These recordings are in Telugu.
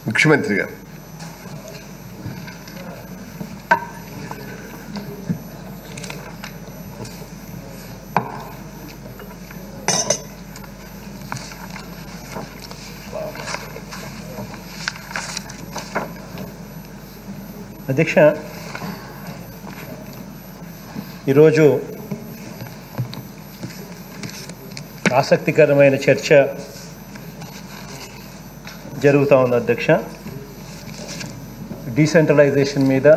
ముఖ్యమంత్రి గారు అధ్యక్ష ఈరోజు ఆసక్తికరమైన చర్చ జరుగుతూ ఉంది అధ్యక్ష డీసెంట్రలైజేషన్ మీద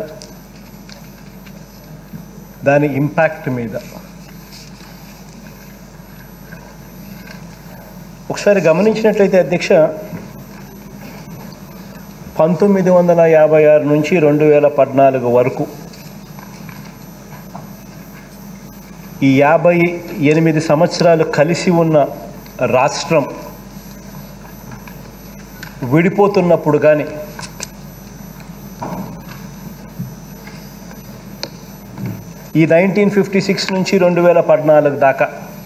దాని ఇంపాక్ట్ మీద ఒకసారి గమనించినట్లయితే అధ్యక్ష పంతొమ్మిది వందల యాభై ఆరు నుంచి రెండు వేల పద్నాలుగు వరకు ఈ యాభై ఎనిమిది సంవత్సరాలు కలిసి ఉన్న రాష్ట్రం విడిపోతున్నప్పుడు కానీ ఈ నైన్టీన్ ఫిఫ్టీ సిక్స్ నుంచి రెండు వేల పద్నాలుగు దాకా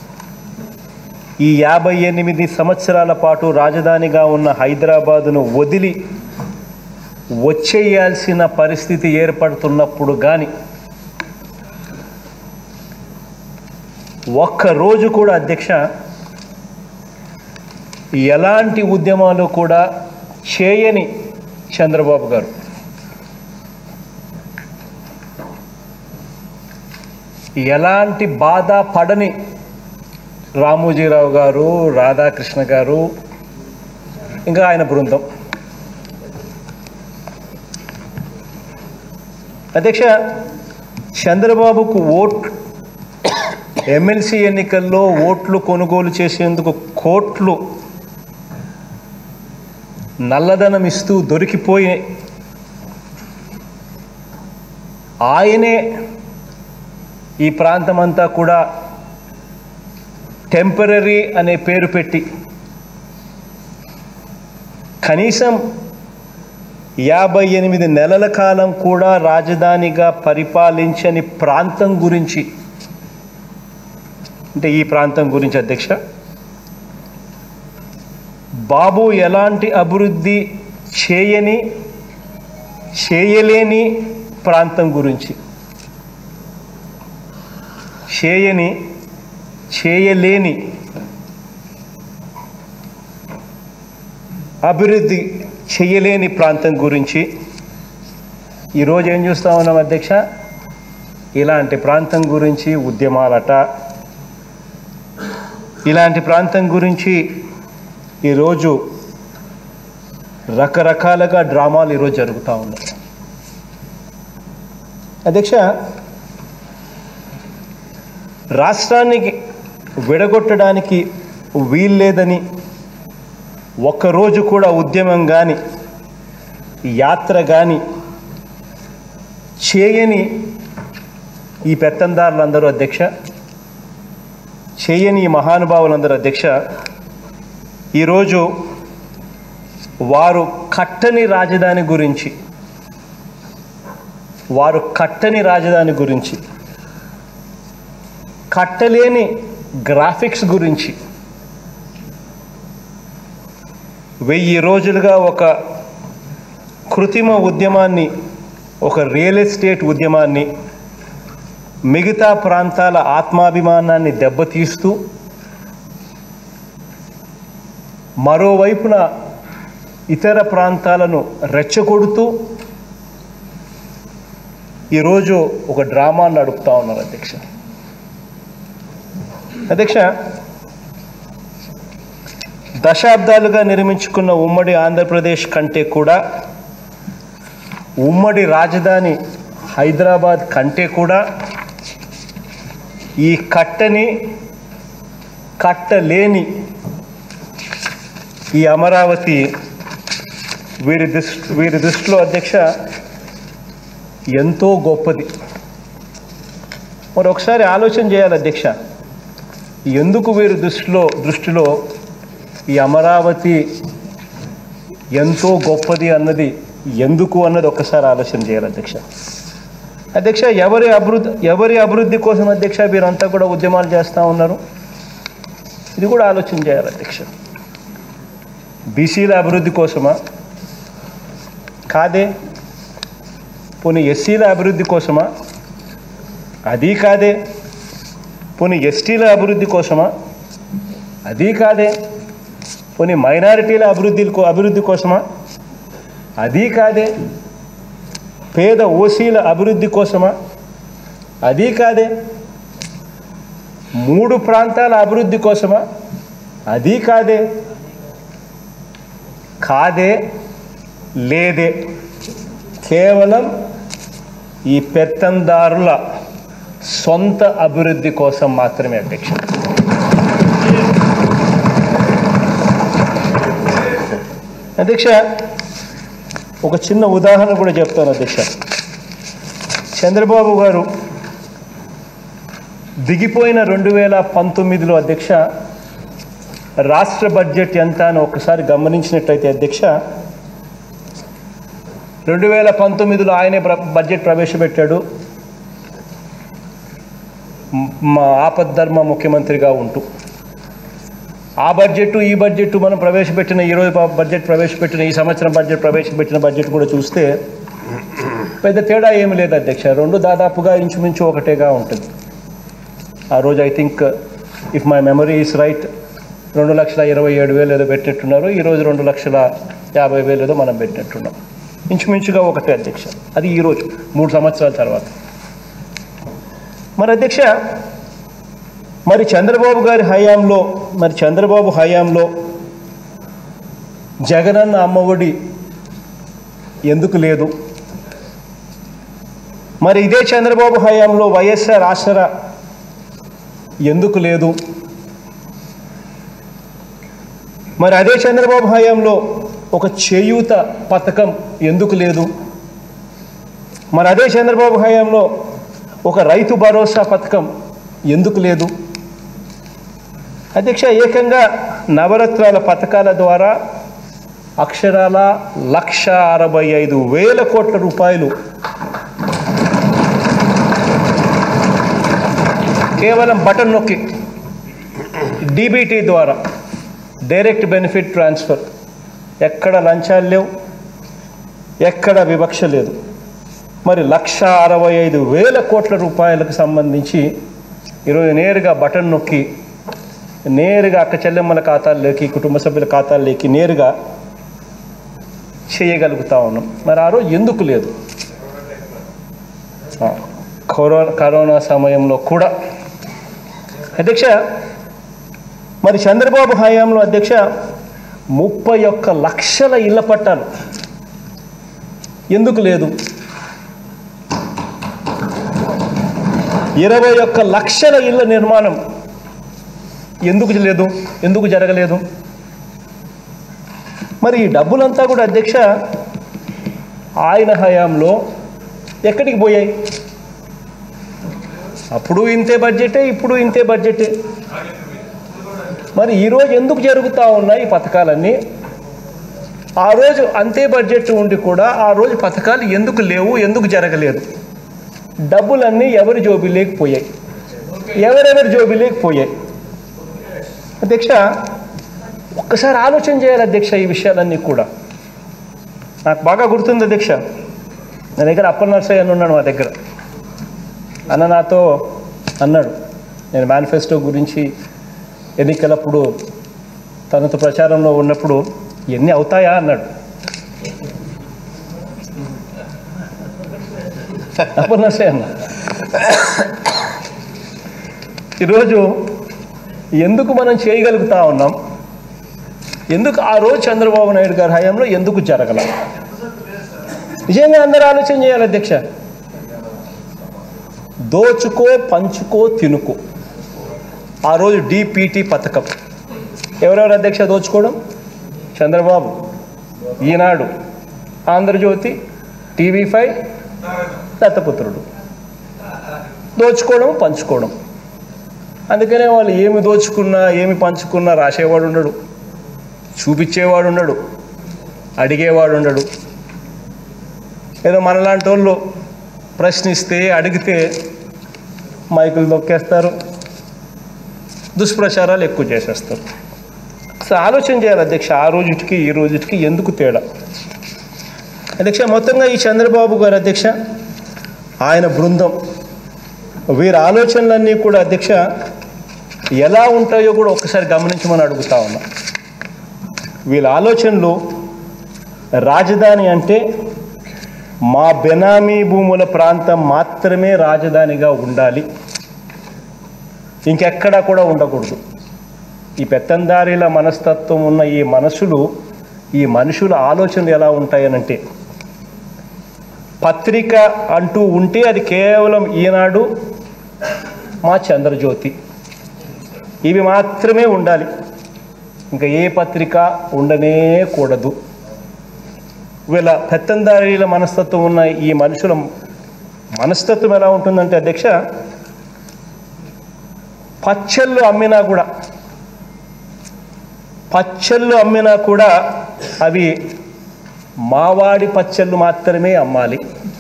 ఈ యాభై ఎనిమిది సంవత్సరాల పాటు రాజధానిగా ఉన్న హైదరాబాదును వదిలి వచ్చేయాల్సిన పరిస్థితి ఏర్పడుతున్నప్పుడు కానీ ఒక్క రోజు కూడా అధ్యక్ష ఎలాంటి ఉద్యమాలు కూడా చేయని చంద్రబాబు గారు ఎలాంటి బాధ పడని రామోజీరావు గారు రాధాకృష్ణ గారు ఇంకా ఆయన బృందం అధ్యక్ష చంద్రబాబుకు ఓట్ ఎమ్మెల్సీ ఎన్నికల్లో ఓట్లు కొనుగోలు చేసేందుకు కోట్లు నల్లధనం ఇస్తూ దొరికిపోయి ఆయనే ఈ ప్రాంతమంతా కూడా టెంపరీ అనే పేరు పెట్టి కనీసం యాభై ఎనిమిది నెలల కాలం కూడా రాజధానిగా పరిపాలించని ప్రాంతం గురించి అంటే ఈ ప్రాంతం గురించి అధ్యక్ష బాబు ఎలాంటి అభివృద్ధి చేయని చేయలేని ప్రాంతం గురించి చేయని చేయలేని అభివృద్ధి చేయలేని ప్రాంతం గురించి ఈరోజు ఏం చూస్తా ఉన్నాం అధ్యక్ష ఇలాంటి ప్రాంతం గురించి ఉద్యమాలట ఇలాంటి ప్రాంతం గురించి ఈరోజు రకరకాలుగా డ్రామాలు ఈరోజు జరుగుతూ ఉన్నాయి అధ్యక్ష రాష్ట్రానికి విడగొట్టడానికి వీల్లేదని ఒక్కరోజు కూడా ఉద్యమం కానీ యాత్ర కానీ చేయని ఈ పెత్తందారులందరూ అధ్యక్ష చేయని ఈ మహానుభావులందరూ అధ్యక్ష ఈరోజు వారు కట్టని రాజధాని గురించి వారు కట్టని రాజధాని గురించి కట్టలేని గ్రాఫిక్స్ గురించి వెయ్యి రోజులుగా ఒక కృత్రిమ ఉద్యమాన్ని ఒక రియల్ ఎస్టేట్ ఉద్యమాన్ని మిగతా ప్రాంతాల ఆత్మాభిమానాన్ని దెబ్బతీస్తూ మరోవైపున ఇతర ప్రాంతాలను రెచ్చగొడుతూ ఈరోజు ఒక డ్రామా నడుపుతా ఉన్నారు అధ్యక్ష అధ్యక్ష దశాబ్దాలుగా నిర్మించుకున్న ఉమ్మడి ఆంధ్రప్రదేశ్ కంటే కూడా ఉమ్మడి రాజధాని హైదరాబాద్ కంటే కూడా ఈ కట్టని కట్టలేని ఈ అమరావతి వీరి దృష్టి వీరి దృష్టిలో అధ్యక్ష ఎంతో గొప్పది మరి ఒకసారి ఆలోచన చేయాలి అధ్యక్ష ఎందుకు వీరి దృష్టిలో దృష్టిలో ఈ అమరావతి ఎంతో గొప్పది అన్నది ఎందుకు అన్నది ఒక్కసారి ఆలోచన చేయాలి అధ్యక్ష అధ్యక్ష ఎవరి అభివృద్ధి ఎవరి అభివృద్ధి కోసం అధ్యక్ష వీరంతా కూడా ఉద్యమాలు చేస్తూ ఉన్నారు ఇది కూడా ఆలోచన చేయాలి అధ్యక్ష బీసీల అభివృద్ధి కోసమా కాదే పోనీ ఎస్సీల అభివృద్ధి కోసమా అది కాదే పోనీ ఎస్టీల అభివృద్ధి కోసమా అది కాదే పోనీ మైనారిటీల అభివృద్ధి అభివృద్ధి కోసమా అది కాదే పేద ఓసీల అభివృద్ధి కోసమా అది కాదే మూడు ప్రాంతాల అభివృద్ధి కోసమా అది కాదే కాదే లేదే కేవలం ఈ పెత్తందారుల సొంత అభివృద్ధి కోసం మాత్రమే అధ్యక్ష అధ్యక్ష ఒక చిన్న ఉదాహరణ కూడా చెప్తాను అధ్యక్ష చంద్రబాబు గారు దిగిపోయిన రెండు వేల పంతొమ్మిదిలో అధ్యక్ష రాష్ట్ర బడ్జెట్ ఎంత అని ఒకసారి గమనించినట్టయితే అధ్యక్ష రెండు వేల పంతొమ్మిదిలో ఆయనే ప్ర బడ్జెట్ ప్రవేశపెట్టాడు మ్- మా ఆపద్ధర్మ ముఖ్యమంత్రిగా ఉంటూ ఆ బడ్జెట్ ఈ బడ్జెట్ మనం ప్రవేశపెట్టిన ఈరోజు ప- బడ్జెట్ ప్రవేశపెట్టిన ఈ సంవత్సరం బడ్జెట్ ప్రవేశపెట్టిన బడ్జెట్ కూడా చూస్తే పెద్ద తేడా ఏమి లేదు అధ్యక్ష రెండు దాదాపుగా ఇంచుమించు ఒకటేగా ఉంటుంది ఆ రోజు I think if my memory is right రెండు లక్షల ఇరవై ఏడు వేలు ఏదో పెట్టినట్టున్నారు ఈరోజు రెండు లక్షల యాభై వేలు ఏదో మనం పెట్టినట్టున్నాం ఇంచుమించుగా ఒకటే అధ్యక్ష అది ఈరోజు మూడు సంవత్సరాల తర్వాత మరి అధ్యక్ష మరి చంద్రబాబు గారి హయాంలో మరి చంద్రబాబు హయాంలో జగనన్న అమ్మఒడి ఎందుకు లేదు మరి ఇదే చంద్రబాబు హయాంలో వైఎస్ఆర్ ఆసరా ఎందుకు లేదు మరి అదే చంద్రబాబు హయాంలో ఒక చేయూత పథకం ఎందుకు లేదు మరి అదే చంద్రబాబు హయాంలో ఒక రైతు భరోసా పథకం ఎందుకు లేదు అధ్యక్ష ఏకంగా నవరత్నాల పథకాల ద్వారా అక్షరాల లక్ష అరవై ఐదు వేల కోట్ల రూపాయలు కేవలం బటన్ నొక్కి డీబీటీ ద్వారా డైరెక్ట్ బెనిఫిట్ ట్రాన్స్ఫర్ ఎక్కడ లంచాలు లేవు ఎక్కడ వివక్ష లేదు మరి లక్ష అరవై ఐదు వేల కోట్ల రూపాయలకు సంబంధించి ఈరోజు నేరుగా బటన్ నొక్కి నేరుగా అక్క చెల్లెమ్మల ఖాతాల్లోకి కుటుంబ సభ్యుల ఖాతాల్లోకి నేరుగా చేయగలుగుతా ఉన్నాం మరి ఆ రోజు ఎందుకు లేదు ఆ, కరోనా కరోనా సమయంలో కూడా అధ్యక్ష మరి చంద్రబాబు హయాంలో అధ్యక్ష ముప్పై ఒక్క లక్షల ఇళ్ల పట్టాలు ఎందుకు లేదు ఇరవై ఒక్క లక్షల ఇళ్ల నిర్మాణం ఎందుకు లేదు ఎందుకు జరగలేదు మరి ఈ డబ్బులంతా కూడా అధ్యక్ష ఆయన హయాంలో ఎక్కడికి పోయాయి అప్పుడు ఇంతే బడ్జెటే ఇప్పుడు ఇంతే బడ్జెటే మరి ఈరోజు ఎందుకు జరుగుతూ ఉన్నాయి ఈ పథకాలన్నీ ఆ రోజు అంతే బడ్జెట్ ఉండి కూడా ఆ రోజు పథకాలు ఎందుకు లేవు ఎందుకు జరగలేదు డబ్బులన్నీ ఎవరి జోబీలోకి పోయాయి ఎవరెవరి జోబీలోకి పోయాయి అధ్యక్ష ఒక్కసారి ఆలోచన చేయాలి అధ్యక్ష ఈ విషయాలన్నీ కూడా నాకు బాగా గుర్తుంది అధ్యక్ష నా దగ్గర అప్పల్ నర్సయ్య అని ఉన్నాడు మా దగ్గర అన్న నాతో అన్నాడు నేను మేనిఫెస్టో గురించి ఎన్నికలప్పుడు తనతో ప్రచారంలో ఉన్నప్పుడు ఎన్ని అవుతాయా అన్నాడు అప్పల్ నర్సయ్య అన్న ఈరోజు ఎందుకు మనం చేయగలుగుతా ఉన్నాం ఎందుకు ఆ రోజు చంద్రబాబు నాయుడు గారి హయాంలో ఎందుకు జరగల నిజంగా అందరూ ఆలోచన చేయాలి అధ్యక్ష దోచుకో పంచుకో తినుకో ఆ రోజు డిపిటి పథకం ఎవరెవరు అధ్యక్ష దోచుకోవడం చంద్రబాబు ఈనాడు ఆంధ్రజ్యోతి టీవీ ఫైవ్ దత్తపుత్రుడు దోచుకోవడం పంచుకోవడం అందుకనే వాళ్ళు ఏమి దోచుకున్నా ఏమి పంచుకున్నా రాసేవాడు ఉండడు చూపించేవాడు ఉండడు అడిగేవాడు ఉండడు ఏదో మనలాంటి వాళ్ళు ప్రశ్నిస్తే అడిగితే మైకులు నొక్కేస్తారు దుష్ప్రచారాలు ఎక్కువ చేసేస్తారు అసలు ఆలోచన చేయాలి అధ్యక్ష ఆ రోజుకి ఈ రోజుకి ఎందుకు తేడా అధ్యక్ష మొత్తంగా ఈ చంద్రబాబు గారు అధ్యక్ష ఆయన బృందం వీరి ఆలోచనలన్నీ కూడా అధ్యక్ష ఎలా ఉంటాయో కూడా ఒకసారి గమనించమని అడుగుతా ఉన్నా వీళ్ళ ఆలోచనలు రాజధాని అంటే మా బెనామీ భూముల ప్రాంతం మాత్రమే రాజధానిగా ఉండాలి ఇంకెక్కడా కూడా ఉండకూడదు ఈ పెత్తందారీల మనస్తత్వం ఉన్న ఈ మనసులు ఈ మనుషుల ఆలోచనలు ఎలా ఉంటాయనంటే పత్రిక అంటూ ఉంటే అది కేవలం ఈనాడు మా చంద్రజ్యోతి ఇవి మాత్రమే ఉండాలి ఇంకా ఏ పత్రిక ఉండనే కూడదు వీళ్ళ పెత్తందారీల మనస్తత్వం ఉన్న ఈ మనుషుల మనస్తత్వం ఎలా ఉంటుందంటే అధ్యక్ష పచ్చళ్ళు అమ్మినా కూడా పచ్చళ్ళు అమ్మినా కూడా అవి మావాడి పచ్చళ్ళు మాత్రమే అమ్మాలి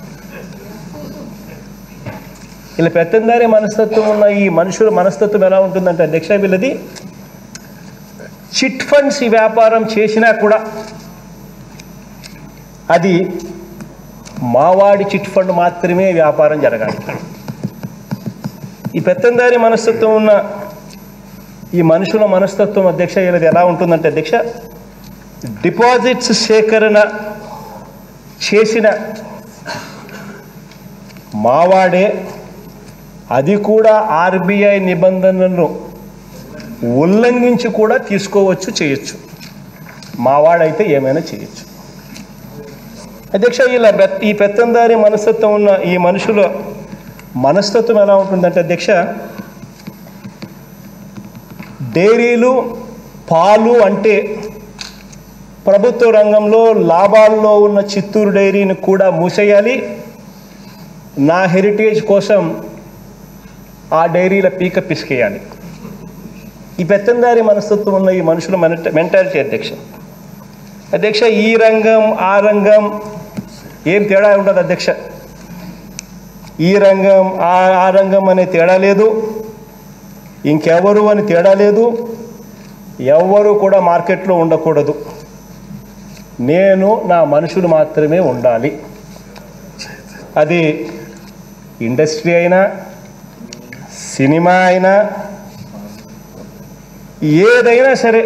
ఇలా పెత్తందారి మనస్తత్వం ఉన్న ఈ మనుషుల మనస్తత్వం ఎలా ఉంటుందంటే అధ్యక్ష వీళ్ళది చిట్ ఫండ్స్ ఈ వ్యాపారం చేసినా కూడా అది మావాడి చిట్ ఫండ్ మాత్రమే వ్యాపారం జరగాలి ఈ పెత్తందారి మనస్తత్వం ఉన్న ఈ మనుషుల మనస్తత్వం అధ్యక్ష వీళ్ళది ఎలా ఉంటుందంటే అధ్యక్ష డిపాజిట్స్ సేకరణ చేసిన మావాడే అది కూడా ఆర్బీఐ నిబంధనలను ఉల్లంఘించి కూడా తీసుకోవచ్చు చేయొచ్చు మావాడైతే ఏమైనా చేయొచ్చు అధ్యక్ష ఇలా బెత్- ఈ పెత్తందారి మనస్తత్వం ఉన్న ఈ మనుషుల మనస్తత్వం ఎలా ఉంటుందంటే అధ్యక్ష డైరీలు పాలు అంటే ప్రభుత్వ రంగంలో లాభాల్లో ఉన్న చిత్తూరు డైరీని కూడా మూసేయాలి నా హెరిటేజ్ కోసం ఆ డైరీల పీక పిసికేయాలి ఈ పెత్తందారి మనస్తత్వం ఉన్న ఈ మనుషుల మెంటాలిటీ అధ్యక్ష అధ్యక్ష ఈ రంగం ఆ రంగం ఏం తేడా ఉండదు అధ్యక్ష ఈ రంగం ఆ ఆ రంగం అనే తేడా లేదు ఇంకెవరు అని తేడా లేదు ఎవ్వరు కూడా మార్కెట్లో ఉండకూడదు నేను నా మనుషులు మాత్రమే ఉండాలి అది ఇండస్ట్రీ అయినా సినిమా అయినా ఏదైనా సరే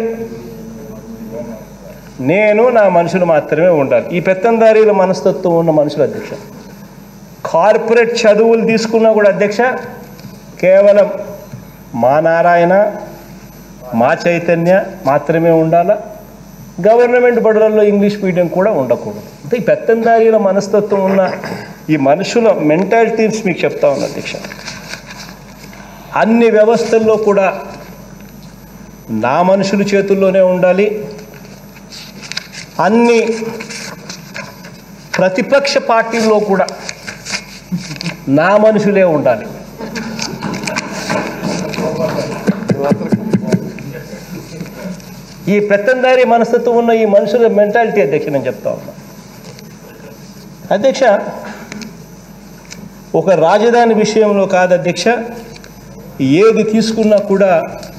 నేను నా మనుషులు మాత్రమే ఉండాలి ఈ పెత్తందారీల మనస్తత్వం ఉన్న మనుషులు అధ్యక్ష కార్పొరేట్ చదువులు తీసుకున్నా కూడా అధ్యక్ష కేవలం మా నారాయణ మా చైతన్య మాత్రమే ఉండాలా గవర్నమెంట్ బడులలో ఇంగ్లీష్ మీడియం కూడా ఉండకూడదు అంటే ఈ పెత్తందారీల మనస్తత్వం ఉన్న ఈ మనుషుల మెంటాలిటీస్ మీకు చెప్తా ఉన్నా అధ్యక్ష అన్ని వ్యవస్థల్లో కూడా నా మనుషుల చేతుల్లోనే ఉండాలి అన్ని ప్రతిపక్ష పార్టీల్లో కూడా నా మనుషులే ఉండాలి ఈ పెత్తందారి మనస్తత్వం ఉన్న ఈ మనుషుల మెంటాలిటీ అధ్యక్ష నేను చెప్తా ఉన్నా అధ్యక్ష ఒక రాజధాని విషయంలో కాదు అధ్యక్ష ఏది తీసుకున్నా కూడా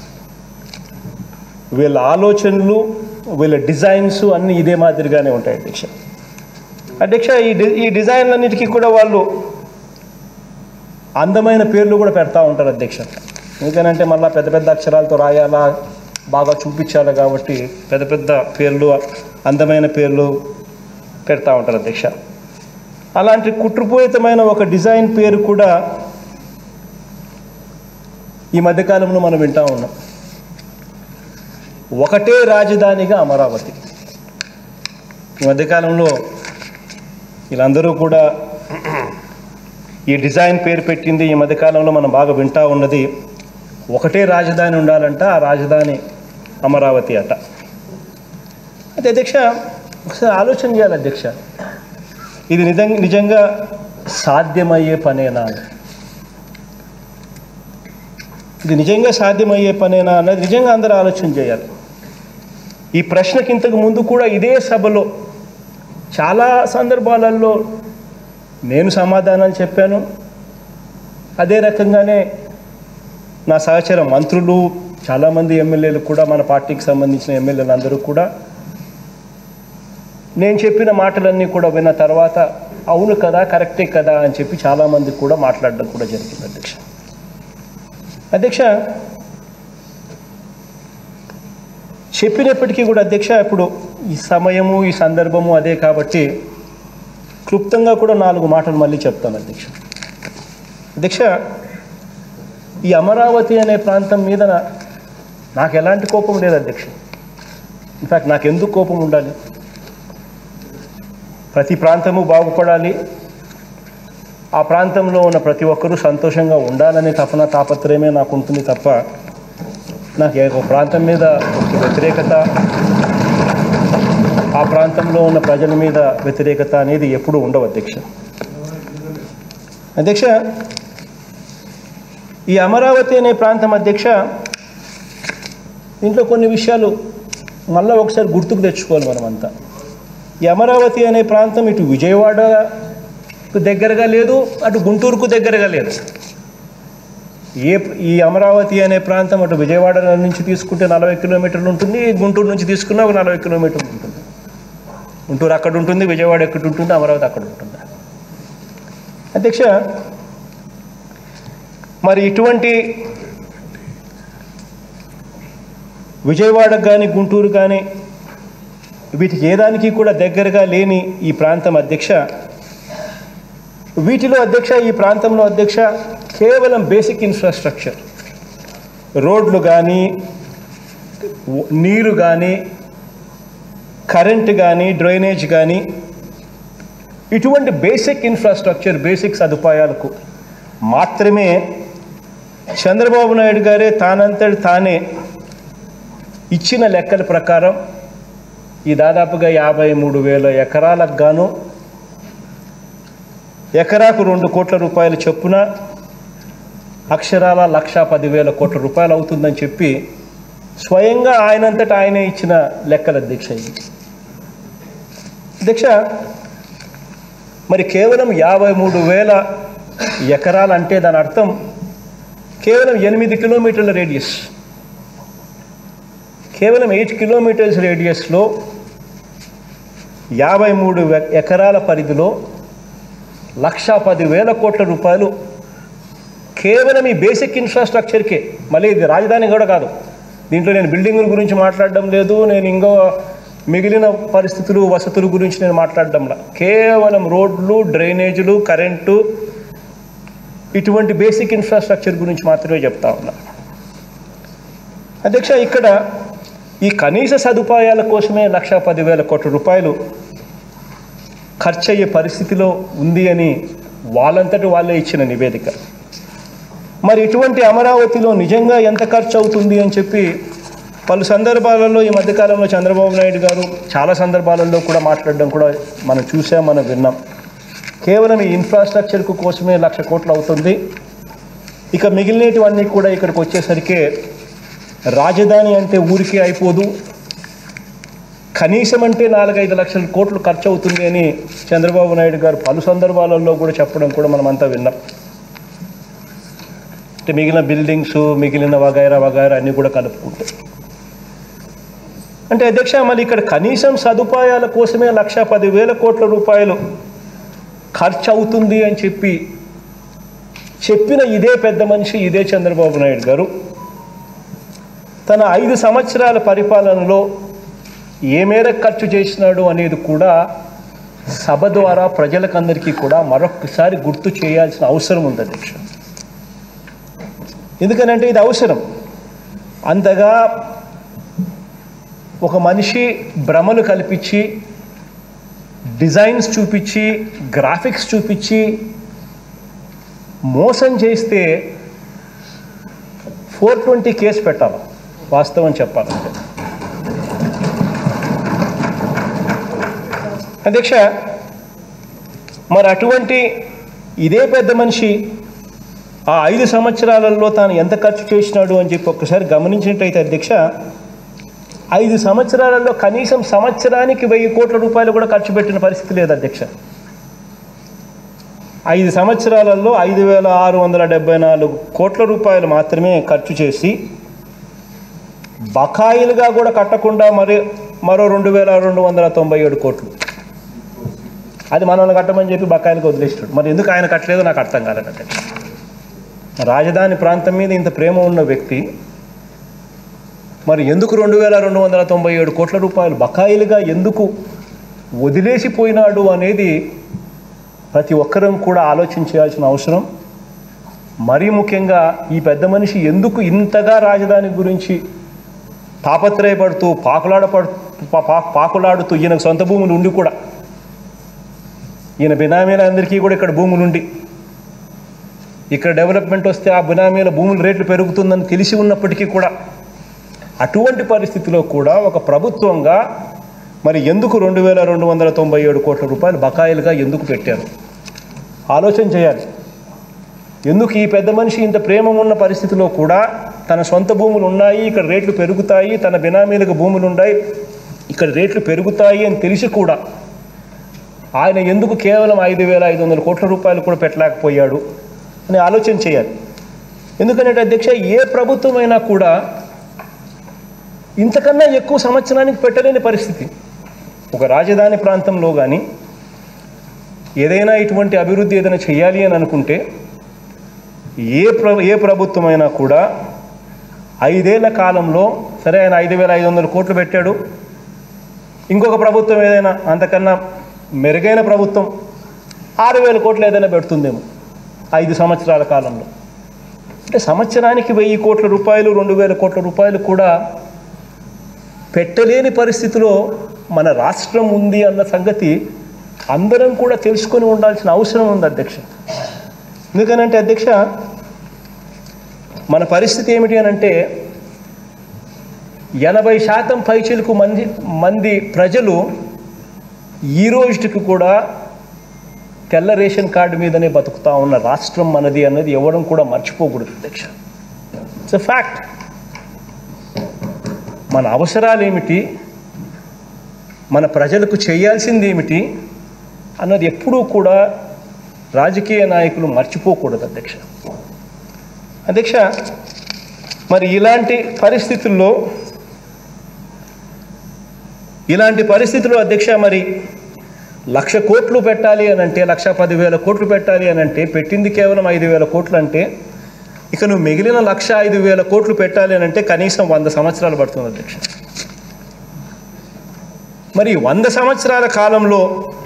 వీళ్ళ ఆలోచనలు వీళ్ళ డిజైన్స్ అన్నీ ఇదే మాదిరిగానే ఉంటాయి అధ్యక్ష అధ్యక్ష ఈ డి ఈ డిజైన్లన్నిటికీ కూడా వాళ్ళు అందమైన పేర్లు కూడా పెడతా ఉంటారు అధ్యక్ష ఎందుకనంటే మళ్ళీ పెద్ద పెద్ద అక్షరాలతో రాయాలా బాగా చూపించాలి కాబట్టి పెద్ద పెద్ద పేర్లు అందమైన పేర్లు పెడతా ఉంటారు అధ్యక్ష అలాంటి కుట్రపూరితమైన ఒక డిజైన్ పేరు కూడా ఈ మధ్యకాలంలో మనం వింటా ఉన్నాం ఒకటే రాజధానిగా అమరావతి ఈ మధ్యకాలంలో వీళ్ళందరూ కూడా ఈ డిజైన్ పేరు పెట్టింది ఈ మధ్యకాలంలో మనం బాగా వింటా ఉన్నది ఒకటే రాజధాని ఉండాలంట ఆ రాజధాని అమరావతి అట అయితే అధ్యక్ష ఒకసారి ఆలోచన చేయాలి అధ్యక్ష ఇది నిజంగా నిజంగా సాధ్యమయ్యే పనేనా అని. ఇది నిజంగా సాధ్యమయ్యే పనేనా అన్నది నిజంగా అందరూ ఆలోచన చేయాలి ఈ ప్రశ్నకి ఇంతకు ముందు కూడా ఇదే సభలో చాలా సందర్భాలలో నేను సమాధానాలు చెప్పాను అదే రకంగానే నా సహచర మంత్రులు చాలామంది ఎమ్మెల్యేలు కూడా మన పార్టీకి సంబంధించిన ఎమ్మెల్యేలు అందరూ కూడా నేను చెప్పిన మాటలన్నీ కూడా విన్న తర్వాత అవును కదా కరెక్టే కదా అని చెప్పి చాలామంది కూడా మాట్లాడడం కూడా జరిగింది అధ్యక్ష అధ్యక్ష చెప్పినప్పటికీ కూడా అధ్యక్ష ఇప్పుడు ఈ సమయము ఈ సందర్భము అదే కాబట్టి క్లుప్తంగా కూడా నాలుగు మాటలు మళ్ళీ చెప్తాను అధ్యక్ష అధ్యక్ష ఈ అమరావతి అనే ప్రాంతం మీద నా- నాకు ఎలాంటి కోపం లేదు అధ్యక్ష ఇన్ఫాక్ట్ నాకు ఎందుకు కోపం ఉండాలి ప్రతి ప్రాంతము బాగుపడాలి ఆ ప్రాంతంలో ఉన్న ప్రతి ఒక్కరూ సంతోషంగా ఉండాలనే తపన తాపత్రయమే నాకు ఉంటుంది తప్ప నాకు ఏ ఒక ప్రాంతం మీద ఒక వ్యతిరేకత ఆ ప్రాంతంలో ఉన్న ప్రజల మీద వ్యతిరేకత అనేది ఎప్పుడూ ఉండవు అధ్యక్ష అధ్యక్ష ఈ అమరావతి అనే ప్రాంతం అధ్యక్ష దీంట్లో కొన్ని విషయాలు మళ్ళీ ఒకసారి గుర్తుకు తెచ్చుకోవాలి మనమంతా ఈ అమరావతి అనే ప్రాంతం ఇటు విజయవాడకు దగ్గరగా లేదు అటు గుంటూరుకు దగ్గరగా లేదు ఏ ఈ అమరావతి అనే ప్రాంతం అటు విజయవాడ నుంచి తీసుకుంటే నలభై కిలోమీటర్లు ఉంటుంది గుంటూరు నుంచి తీసుకున్న ఒక నలభై కిలోమీటర్లు ఉంటుంది గుంటూరు అక్కడ ఉంటుంది విజయవాడ ఎక్కడ ఉంటుంది అమరావతి అక్కడ ఉంటుంది అధ్యక్ష మరి ఇటువంటి విజయవాడకు కానీ గుంటూరు కానీ వీటికి ఏ దానికి కూడా దగ్గరగా లేని ఈ ప్రాంతం అధ్యక్ష వీటిలో అధ్యక్ష ఈ ప్రాంతంలో అధ్యక్ష కేవలం బేసిక్ ఇన్ఫ్రాస్ట్రక్చర్ రోడ్లు కానీ నీరు కానీ కరెంట్ కానీ డ్రైనేజ్ కానీ ఇటువంటి బేసిక్ ఇన్ఫ్రాస్ట్రక్చర్ బేసిక్ సదుపాయాలకు మాత్రమే చంద్రబాబు నాయుడు గారే తానంతటి తానే ఇచ్చిన లెక్కల ప్రకారం ఈ దాదాపుగా యాభై మూడు వేల ఎకరాలకు గాను ఎకరాకు రెండు కోట్ల రూపాయల చొప్పున అక్షరాల లక్ష పదివేల కోట్ల రూపాయలు అవుతుందని చెప్పి స్వయంగా ఆయనంతటా ఆయనే ఇచ్చిన లెక్కల అధ్యక్ష ఇది అధ్యక్ష మరి కేవలం యాభై మూడు వేల ఎకరాలు అంటే దాని అర్థం కేవలం ఎనిమిది కిలోమీటర్ల రేడియస్ కేవలం ఎయిట్ కిలోమీటర్స్ రేడియస్లో యాభై మూడు వె- ఎకరాల పరిధిలో లక్షా పది వేల కోట్ల రూపాయలు కేవలం ఈ బేసిక్ ఇన్ఫ్రాస్ట్రక్చర్కే మళ్ళీ ఇది రాజధాని కూడా కాదు దీంట్లో నేను బిల్డింగుల గురించి మాట్లాడడం లేదు నేను ఇంకో మిగిలిన పరిస్థితులు వసతుల గురించి నేను మాట్లాడడంలా కేవలం రోడ్లు డ్రైనేజీలు కరెంటు ఇటువంటి బేసిక్ ఇన్ఫ్రాస్ట్రక్చర్ గురించి మాత్రమే చెప్తా ఉన్నా అధ్యక్ష ఇక్కడ ఈ కనీస సదుపాయాల కోసమే లక్ష పదివేల కోట్ల రూపాయలు ఖర్చు అయ్యే పరిస్థితిలో ఉంది అని వాళ్ళంతటి వాళ్ళే ఇచ్చిన నివేదిక మరి ఇటువంటి అమరావతిలో నిజంగా ఎంత ఖర్చు అవుతుంది అని చెప్పి పలు సందర్భాలలో ఈ మధ్యకాలంలో చంద్రబాబు నాయుడు గారు చాలా సందర్భాలలో కూడా మాట్లాడడం కూడా మనం చూసాం మనం విన్నాం కేవలం ఈ ఇన్ఫ్రాస్ట్రక్చర్కు కోసమే లక్ష కోట్లు అవుతుంది ఇక మిగిలినటువన్నీ కూడా ఇక్కడికి వచ్చేసరికి రాజధాని అంటే ఊరికే అయిపోదు కనీసం అంటే నాలుగైదు లక్షల కోట్లు ఖర్చు అవుతుంది అని చంద్రబాబు నాయుడు గారు పలు సందర్భాలలో కూడా చెప్పడం కూడా మనమంతా విన్నాం అంటే మిగిలిన బిల్డింగ్స్ మిగిలిన వగైరా వగైరా అన్నీ కూడా కలుపుకుంటే అంటే అధ్యక్ష మళ్ళీ ఇక్కడ కనీసం సదుపాయాల కోసమే లక్ష పదివేల కోట్ల రూపాయలు ఖర్చు అవుతుంది అని చెప్పి చెప్పిన ఇదే పెద్ద మనిషి ఇదే చంద్రబాబు నాయుడు గారు తన ఐదు సంవత్సరాల పరిపాలనలో ఏ మేరకు ఖర్చు చేసినాడు అనేది కూడా సభ ద్వారా ప్రజలకందరికీ కూడా మరొకసారి గుర్తు చేయాల్సిన అవసరం ఉంది అధ్యక్ష ఎందుకనంటే ఇది అవసరం అంతగా ఒక మనిషి భ్రమలు కల్పించి డిజైన్స్ చూపించి గ్రాఫిక్స్ చూపించి మోసం చేస్తే ఫోర్ ట్వంటీ కేసు పెట్టాలి వాస్తవం చెప్పాలంటే అధ్యక్ష మరి అటువంటి ఇదే పెద్ద మనిషి ఆ ఐదు సంవత్సరాలలో తాను ఎంత ఖర్చు చేసినాడు అని చెప్పి ఒక్కసారి గమనించినట్టయితే అధ్యక్ష ఐదు సంవత్సరాలలో కనీసం సంవత్సరానికి వెయ్యి కోట్ల రూపాయలు కూడా ఖర్చు పెట్టిన పరిస్థితి లేదు అధ్యక్ష ఐదు సంవత్సరాలలో ఐదు వేల ఆరు వందల డెబ్బై నాలుగు కోట్ల రూపాయలు మాత్రమే ఖర్చు చేసి బకాయిలుగా కూడా కట్టకుండా మరి మరో రెండు వేల రెండు వందల తొంభై ఏడు కోట్లు అది మనల్ని కట్టమని చెప్పి బకాయిలకు వదిలేస్తాడు మరి ఎందుకు ఆయన కట్టలేదో నాకు అర్థం కాలేదు అధ్యక్ష రాజధాని ప్రాంతం మీద ఇంత ప్రేమ ఉన్న వ్యక్తి మరి ఎందుకు రెండు వేల రెండు వందల తొంభై ఏడు కోట్ల రూపాయలు బకాయిలుగా ఎందుకు వదిలేసిపోయినాడు అనేది ప్రతి ఒక్కరం కూడా ఆలోచించాల్సిన అవసరం మరీ ముఖ్యంగా ఈ పెద్ద మనిషి ఎందుకు ఇంతగా రాజధాని గురించి తాపత్రయపడుతూ పాకులాడపడు పా- పా- పాకులాడుతూ ఈయనకు సొంత భూములు ఉండి కూడా ఈయన బినామీలందరికీ కూడా ఇక్కడ భూములు ఉండి ఇక్కడ డెవలప్మెంట్ వస్తే ఆ బినామీల భూముల రేట్లు పెరుగుతుందని తెలిసి ఉన్నప్పటికీ కూడా అటువంటి పరిస్థితిలో కూడా ఒక ప్రభుత్వంగా మరి ఎందుకు రెండు వేల రెండు వందల తొంభై ఏడు కోట్ల రూపాయలు బకాయిలుగా ఎందుకు పెట్టారు ఆలోచన చేయాలి ఎందుకు ఈ పెద్ద మనిషి ఇంత ప్రేమ ఉన్న పరిస్థితిలో కూడా తన సొంత భూములు ఉన్నాయి ఇక్కడ రేట్లు పెరుగుతాయి తన బినామీలకు భూములు ఉన్నాయి ఇక్కడ రేట్లు పెరుగుతాయి అని తెలిసి కూడా ఆయన ఎందుకు కేవలం ఐదు వేల ఐదు వందల కోట్ల రూపాయలు కూడా పెట్టలేకపోయాడు అని ఆలోచన చేయాలి ఎందుకంటే అధ్యక్ష ఏ ప్రభుత్వమైనా కూడా ఇంతకన్నా ఎక్కువ సంవత్సరానికి పెట్టలేని పరిస్థితి ఒక రాజధాని ప్రాంతంలో కానీ ఏదైనా ఇటువంటి అభివృద్ధి ఏదైనా చేయాలి అని అనుకుంటే ఏ ప్ర ఏ ప్రభుత్వమైనా కూడా ఐదేళ్ల కాలంలో సరే ఆయన ఐదు వేల ఐదు వందల కోట్లు పెట్టాడు ఇంకొక ప్రభుత్వం ఏదైనా అంతకన్నా మెరుగైన ప్రభుత్వం ఆరు వేల కోట్లు ఏదైనా పెడుతుందేమో ఐదు సంవత్సరాల కాలంలో అంటే సంవత్సరానికి వెయ్యి కోట్ల రూపాయలు రెండు వేల కోట్ల రూపాయలు కూడా పెట్టలేని పరిస్థితిలో మన రాష్ట్రం ఉంది అన్న సంగతి అందరం కూడా తెలుసుకొని ఉండాల్సిన అవసరం ఉంది అధ్యక్ష ఎందుకనంటే అధ్యక్ష మన పరిస్థితి ఏమిటి అని అంటే ఎనభై శాతం పైచిలకు మంది మంది ప్రజలు ఈ రోజుకి కూడా తెల్ల రేషన్ కార్డు మీదనే బతుకుతా ఉన్న రాష్ట్రం మనది అన్నది ఎవడం కూడా మర్చిపోకూడదు అధ్యక్ష ఇట్స్ ఎ ఫ్యాక్ట్ మన అవసరాలు ఏమిటి మన ప్రజలకు చేయాల్సింది ఏమిటి అన్నది ఎప్పుడూ కూడా రాజకీయ నాయకులు మర్చిపోకూడదు అధ్యక్ష అధ్యక్ష మరి ఇలాంటి పరిస్థితుల్లో ఇలాంటి పరిస్థితుల్లో అధ్యక్ష మరి లక్ష కోట్లు పెట్టాలి అని అంటే లక్ష పదివేల కోట్లు పెట్టాలి అని అంటే పెట్టింది కేవలం ఐదు వేల కోట్లు అంటే ఇక నువ్వు మిగిలిన లక్ష ఐదు వేల కోట్లు పెట్టాలి అని అంటే కనీసం వంద సంవత్సరాలు పడుతుంది అధ్యక్ష మరి వంద సంవత్సరాల కాలంలో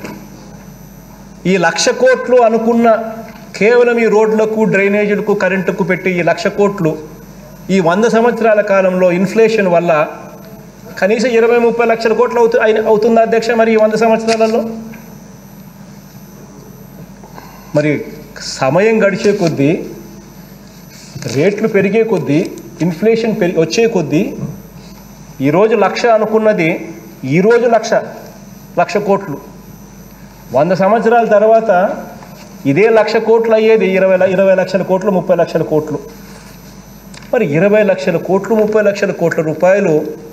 ఈ లక్ష కోట్లు అనుకున్న కేవలం ఈ రోడ్లకు డ్రైనేజీలకు కరెంటుకు పెట్టి ఈ లక్ష కోట్లు ఈ వంద సంవత్సరాల కాలంలో ఇన్ఫ్లేషన్ వల్ల కనీసం ఇరవై ముప్పై లక్షల కోట్లు అవుతు అయిన- అవుతుందా అధ్యక్ష మరి ఈ వంద సంవత్సరాలలో మరి సమయం గడిచే కొద్దీ రేట్లు పెరిగే కొద్దీ ఇన్ఫ్లేషన్ పెరిగి వచ్చే కొద్దీ ఈరోజు లక్ష అనుకున్నది ఈరోజు లక్ష లక్ష కోట్లు వంద సంవత్సరాల తర్వాత ఇదే లక్ష కోట్లు అయ్యేది ఇరవై ల- ఇరవై లక్షల కోట్లు ముప్పై లక్షల కోట్లు మరి ఇరవై లక్షల కోట్లు ముప్పై లక్షల కోట్ల రూపాయలు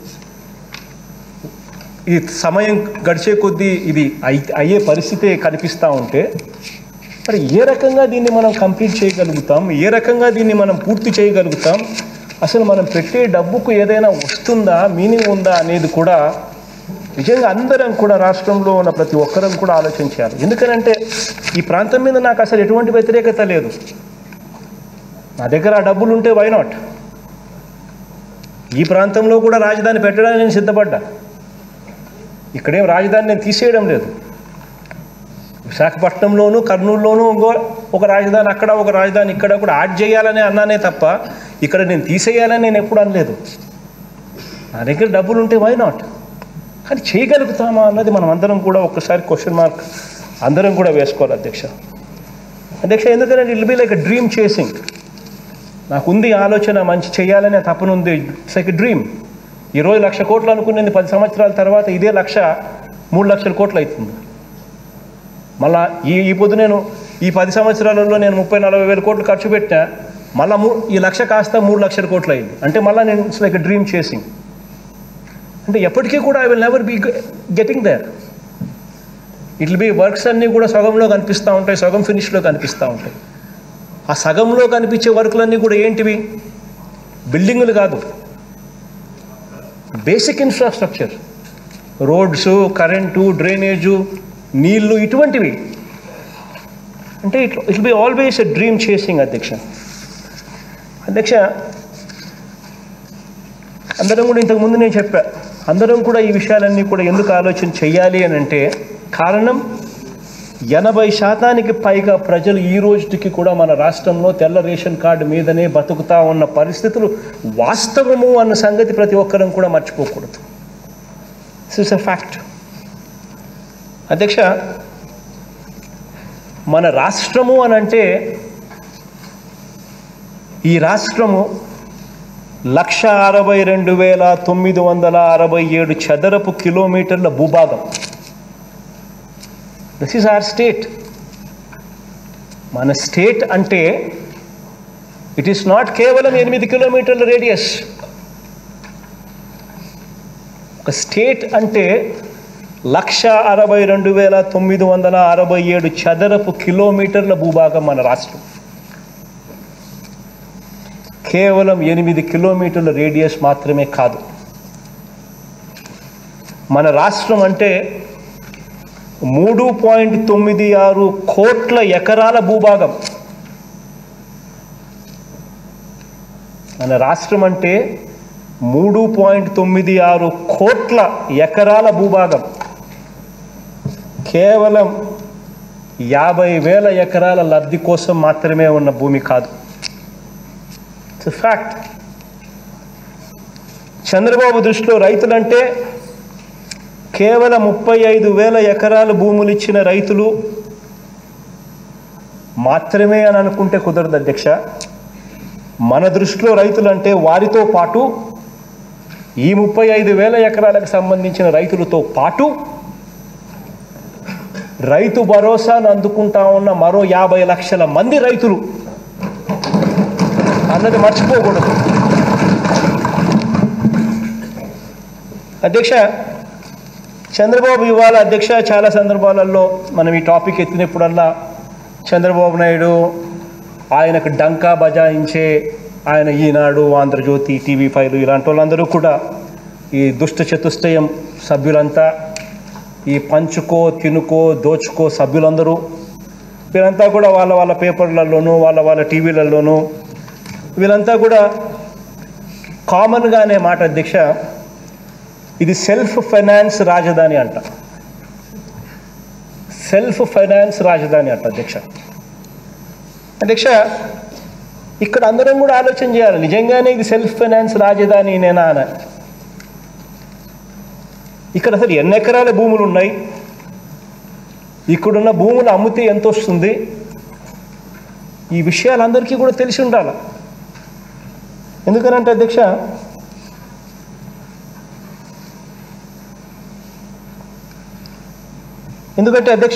ఈ సమయం గడిచే కొద్దీ ఇది అయి- అయ్యే పరిస్థితే కనిపిస్తూ ఉంటే మరి ఏ రకంగా దీన్ని మనం కంప్లీట్ చేయగలుగుతాం ఏ రకంగా దీన్ని మనం పూర్తి చేయగలుగుతాం అసలు మనం పెట్టే డబ్బుకు ఏదైనా వస్తుందా మీనింగ్ ఉందా అనేది కూడా నిజంగా అందరం కూడా రాష్ట్రంలో ఉన్న ప్రతి ఒక్కరం కూడా ఆలోచించాలి ఎందుకనంటే ఈ ప్రాంతం మీద నాకు అసలు ఎటువంటి వ్యతిరేకత లేదు నా దగ్గర ఆ డబ్బులు ఉంటే వై నాట్ ఈ ప్రాంతంలో కూడా రాజధాని పెట్టడానికి నేను సిద్ధపడ్డా ఇక్కడేం రాజధాని నేను తీసేయడం లేదు విశాఖపట్నంలోను కర్నూలులోను ఇంకో ఒక రాజధాని అక్కడ ఒక రాజధాని ఇక్కడ కూడా యాడ్ చేయాలని అన్నానే తప్ప ఇక్కడ నేను తీసేయాలని నేను ఎప్పుడు అనలేదు నా దగ్గర డబ్బులు ఉంటే వై నాట్ కానీ చేయగలుగుతామా అన్నది మనం అందరం కూడా ఒక్కసారి క్వశ్చన్ మార్క్ అందరం కూడా వేసుకోవాలి అధ్యక్ష అధ్యక్ష ఎందుకంటే it'll be like dream chasing నాకుంది ఆలోచన మంచి చేయాలనే తపనుంది ఇట్స్ లైక్ డ్రీమ్ ఈరోజు లక్ష కోట్లు అనుకునేది పది సంవత్సరాల తర్వాత ఇదే లక్ష మూడు లక్షల కోట్లు అవుతుంది మళ్ళా ఈ ఈ పొద్దు నేను ఈ పది సంవత్సరాలలో నేను ముప్పై నలభై వేల కోట్లు ఖర్చు పెట్టినా మళ్ళా మూ ఈ లక్ష కాస్త మూడు లక్షల కోట్లు అయింది అంటే మళ్ళీ నేను ఇట్స్ లైక్ డ్రీమ్ చేసింగ్ అంటే ఎప్పటికీ కూడా I will never be getting there it be works అన్నీ కూడా సగంలో కనిపిస్తూ ఉంటాయి సగం ఫినిష్లో కనిపిస్తూ ఉంటాయి ఆ సగంలో కనిపించే వర్కులన్నీ కూడా ఏంటివి బిల్డింగులు కాదు basic infrastructure roads current drainage నీళ్లు ఇటువంటివి అంటే it it be always a dream chasing అధ్యక్ష అధ్యక్ష అందరం కూడా ఇంతకుముందు నేను చెప్పా అందరం కూడా ఈ విషయాలన్నీ కూడా ఎందుకు ఆలోచన చెయ్యాలి అని అంటే కారణం ఎనభై శాతానికి పైగా ప్రజలు ఈ రోజుకి కూడా మన రాష్ట్రంలో తెల్ల రేషన్ కార్డు మీదనే బతుకుతా ఉన్న పరిస్థితులు వాస్తవము అన్న సంగతి ప్రతి ఒక్కరం కూడా మర్చిపోకూడదు దిస్ ఇస్ అ ఫ్యాక్ట్ అధ్యక్ష మన రాష్ట్రము అని అంటే ఈ రాష్ట్రము లక్ష అరవై రెండు వేల తొమ్మిది వందల అరవై ఏడు చదరపు కిలోమీటర్ల భూభాగం దిస్ ఈజ్ ఆర్ స్టేట్ మన స్టేట్ అంటే ఇట్ ఈస్ నాట్ కేవలం ఎనిమిది కిలోమీటర్ల రేడియస్ ఒక స్టేట్ అంటే లక్ష అరవై రెండు వేల తొమ్మిది వందల అరవై ఏడు చదరపు కిలోమీటర్ల భూభాగం మన రాష్ట్రం కేవలం ఎనిమిది కిలోమీటర్ల రేడియస్ మాత్రమే కాదు మన రాష్ట్రం అంటే మూడు పాయింట్ తొమ్మిది ఆరు కోట్ల ఎకరాల భూభాగం మన రాష్ట్రం అంటే మూడు పాయింట్ తొమ్మిది ఆరు కోట్ల ఎకరాల భూభాగం కేవలం యాభై వేల ఎకరాల లబ్ధి కోసం మాత్రమే ఉన్న భూమి కాదు ఇట్స్ ఫ్యాక్ట్ చంద్రబాబు దృష్టిలో రైతులంటే కేవలం ముప్పై ఐదు వేల ఎకరాలు భూములు ఇచ్చిన రైతులు మాత్రమే అని అనుకుంటే కుదరదు అధ్యక్ష మన దృష్టిలో రైతులంటే వారితో పాటు ఈ ముప్పై ఐదు వేల ఎకరాలకు సంబంధించిన రైతులతో పాటు రైతు భరోసాను అందుకుంటా ఉన్న మరో యాభై లక్షల మంది రైతులు అన్నది మర్చిపోకూడదు అధ్యక్ష చంద్రబాబు ఇవాళ అధ్యక్ష చాలా సందర్భాలలో మనం ఈ టాపిక్ ఎత్తినప్పుడల్లా చంద్రబాబు నాయుడు ఆయనకు డంకా బజాయించే ఆయన ఈనాడు ఆంధ్రజ్యోతి టీవీ ఫైవ్ ఇలాంటి వాళ్ళందరూ కూడా ఈ దుష్ట చతుష్టయం సభ్యులంతా ఈ పంచుకో తినుకో దోచుకో సభ్యులందరూ వీళ్ళంతా కూడా వాళ్ళ వాళ్ళ పేపర్లలోనూ వాళ్ళ వాళ్ళ టీవీలలోనూ వీళ్ళంతా కూడా కామన్గా అనే మాట అధ్యక్ష ఇది సెల్ఫ్ ఫైనాన్స్ రాజధాని అంట సెల్ఫ్ ఫైనాన్స్ రాజధాని అంట అధ్యక్ష అధ్యక్ష ఇక్కడ అందరం కూడా ఆలోచన చేయాలి నిజంగానే ఇది సెల్ఫ్ ఫైనాన్స్ రాజధాని నేనా అని ఇక్కడ అసలు ఎన్ని ఎకరాల భూములు ఉన్నాయి ఇక్కడున్న భూములు అమ్మితే ఎంత వస్తుంది ఈ విషయాలు అందరికీ కూడా తెలిసి ఉండాలి ఎందుకనంటే అధ్యక్ష ఎందుకంటే అధ్యక్ష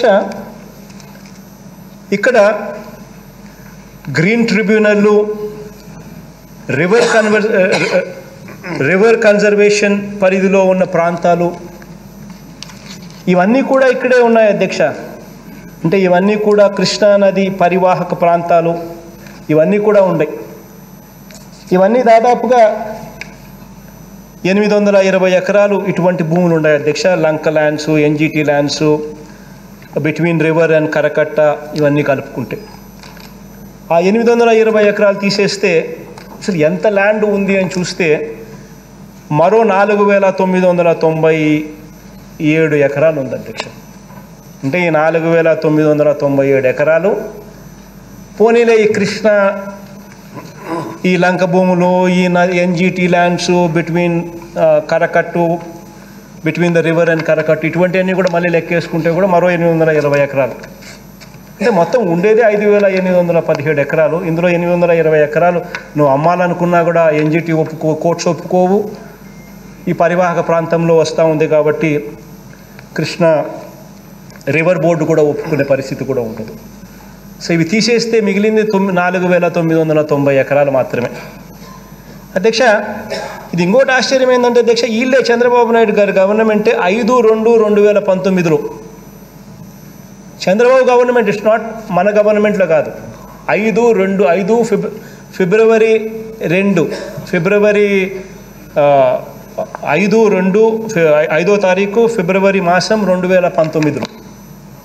ఇక్కడ గ్రీన్ ట్రిబ్యునల్లు రివర్ కన్వర్ రివర్ కన్జర్వేషన్ పరిధిలో ఉన్న ప్రాంతాలు ఇవన్నీ కూడా ఇక్కడే ఉన్నాయి అధ్యక్ష అంటే ఇవన్నీ కూడా కృష్ణా నది పరివాహక ప్రాంతాలు ఇవన్నీ కూడా ఉన్నాయి ఇవన్నీ దాదాపుగా ఎనిమిది వందల ఇరవై ఎకరాలు ఇటువంటి భూములు ఉన్నాయి అధ్యక్ష లంక lands NGT lands between river and కరకట్ట ఇవన్నీ కలుపుకుంటే ఆ ఎనిమిది వందల ఇరవై ఎకరాలు తీసేస్తే అసలు ఎంత ల్యాండ్ ఉంది అని చూస్తే మరో నాలుగు వేల తొమ్మిది వందల తొంభై ఏడు ఎకరాలు ఉంది అధ్యక్ష అంటే ఈ నాలుగు వేల తొమ్మిది వందల తొంభై ఏడు ఎకరాలు పోనీలే ఈ కృష్ణ ఈ లంక భూములు ఈ ఎన్జిటి ల్యాండ్స్ బిట్వీన్ కరకట్టు బిట్వీన్ ద రివర్ అండ్ కరకట్టు ఇటువంటివన్నీ కూడా మళ్ళీ లెక్కేసుకుంటే కూడా మరో ఎనిమిది వందల ఇరవై ఎకరాలు అంటే మొత్తం ఉండేది ఐదు వేల ఎనిమిది వందల పదిహేడు ఎకరాలు ఇందులో ఎనిమిది వందల ఇరవై ఎకరాలు నువ్వు అమ్మాలనుకున్నా కూడా ఎన్జిటి ఒప్పుకో కోర్ట్స్ ఒప్పుకోవు ఈ పరివాహక ప్రాంతంలో వస్తూ ఉంది కాబట్టి కృష్ణ రివర్ బోర్డు కూడా ఒప్పుకునే పరిస్థితి కూడా ఉంటుంది సో ఇవి తీసేస్తే మిగిలింది తొమ్మిది నాలుగు వేల తొమ్మిది వందల తొంభై ఎకరాలు మాత్రమే అధ్యక్ష ఇది ఇంకోటి ఆశ్చర్యం ఏంటంటే అధ్యక్ష వీళ్ళే చంద్రబాబు నాయుడు గారి గవర్నమెంటే ఐదు రెండు రెండు వేల పంతొమ్మిదిలో చంద్రబాబు గవర్నమెంట్ ఇట్స్ నాట్ మన గవర్నమెంట్లో కాదు ఐదు రెండు ఐదు ఫిబ్ ఫిబ్రవరి రెండు ఫిబ్రవరి ఆ, ఐదు రెండు ఫి- ఐదో తారీఖు ఫిబ్రవరి మాసం రెండు వేల పంతొమ్మిదిలో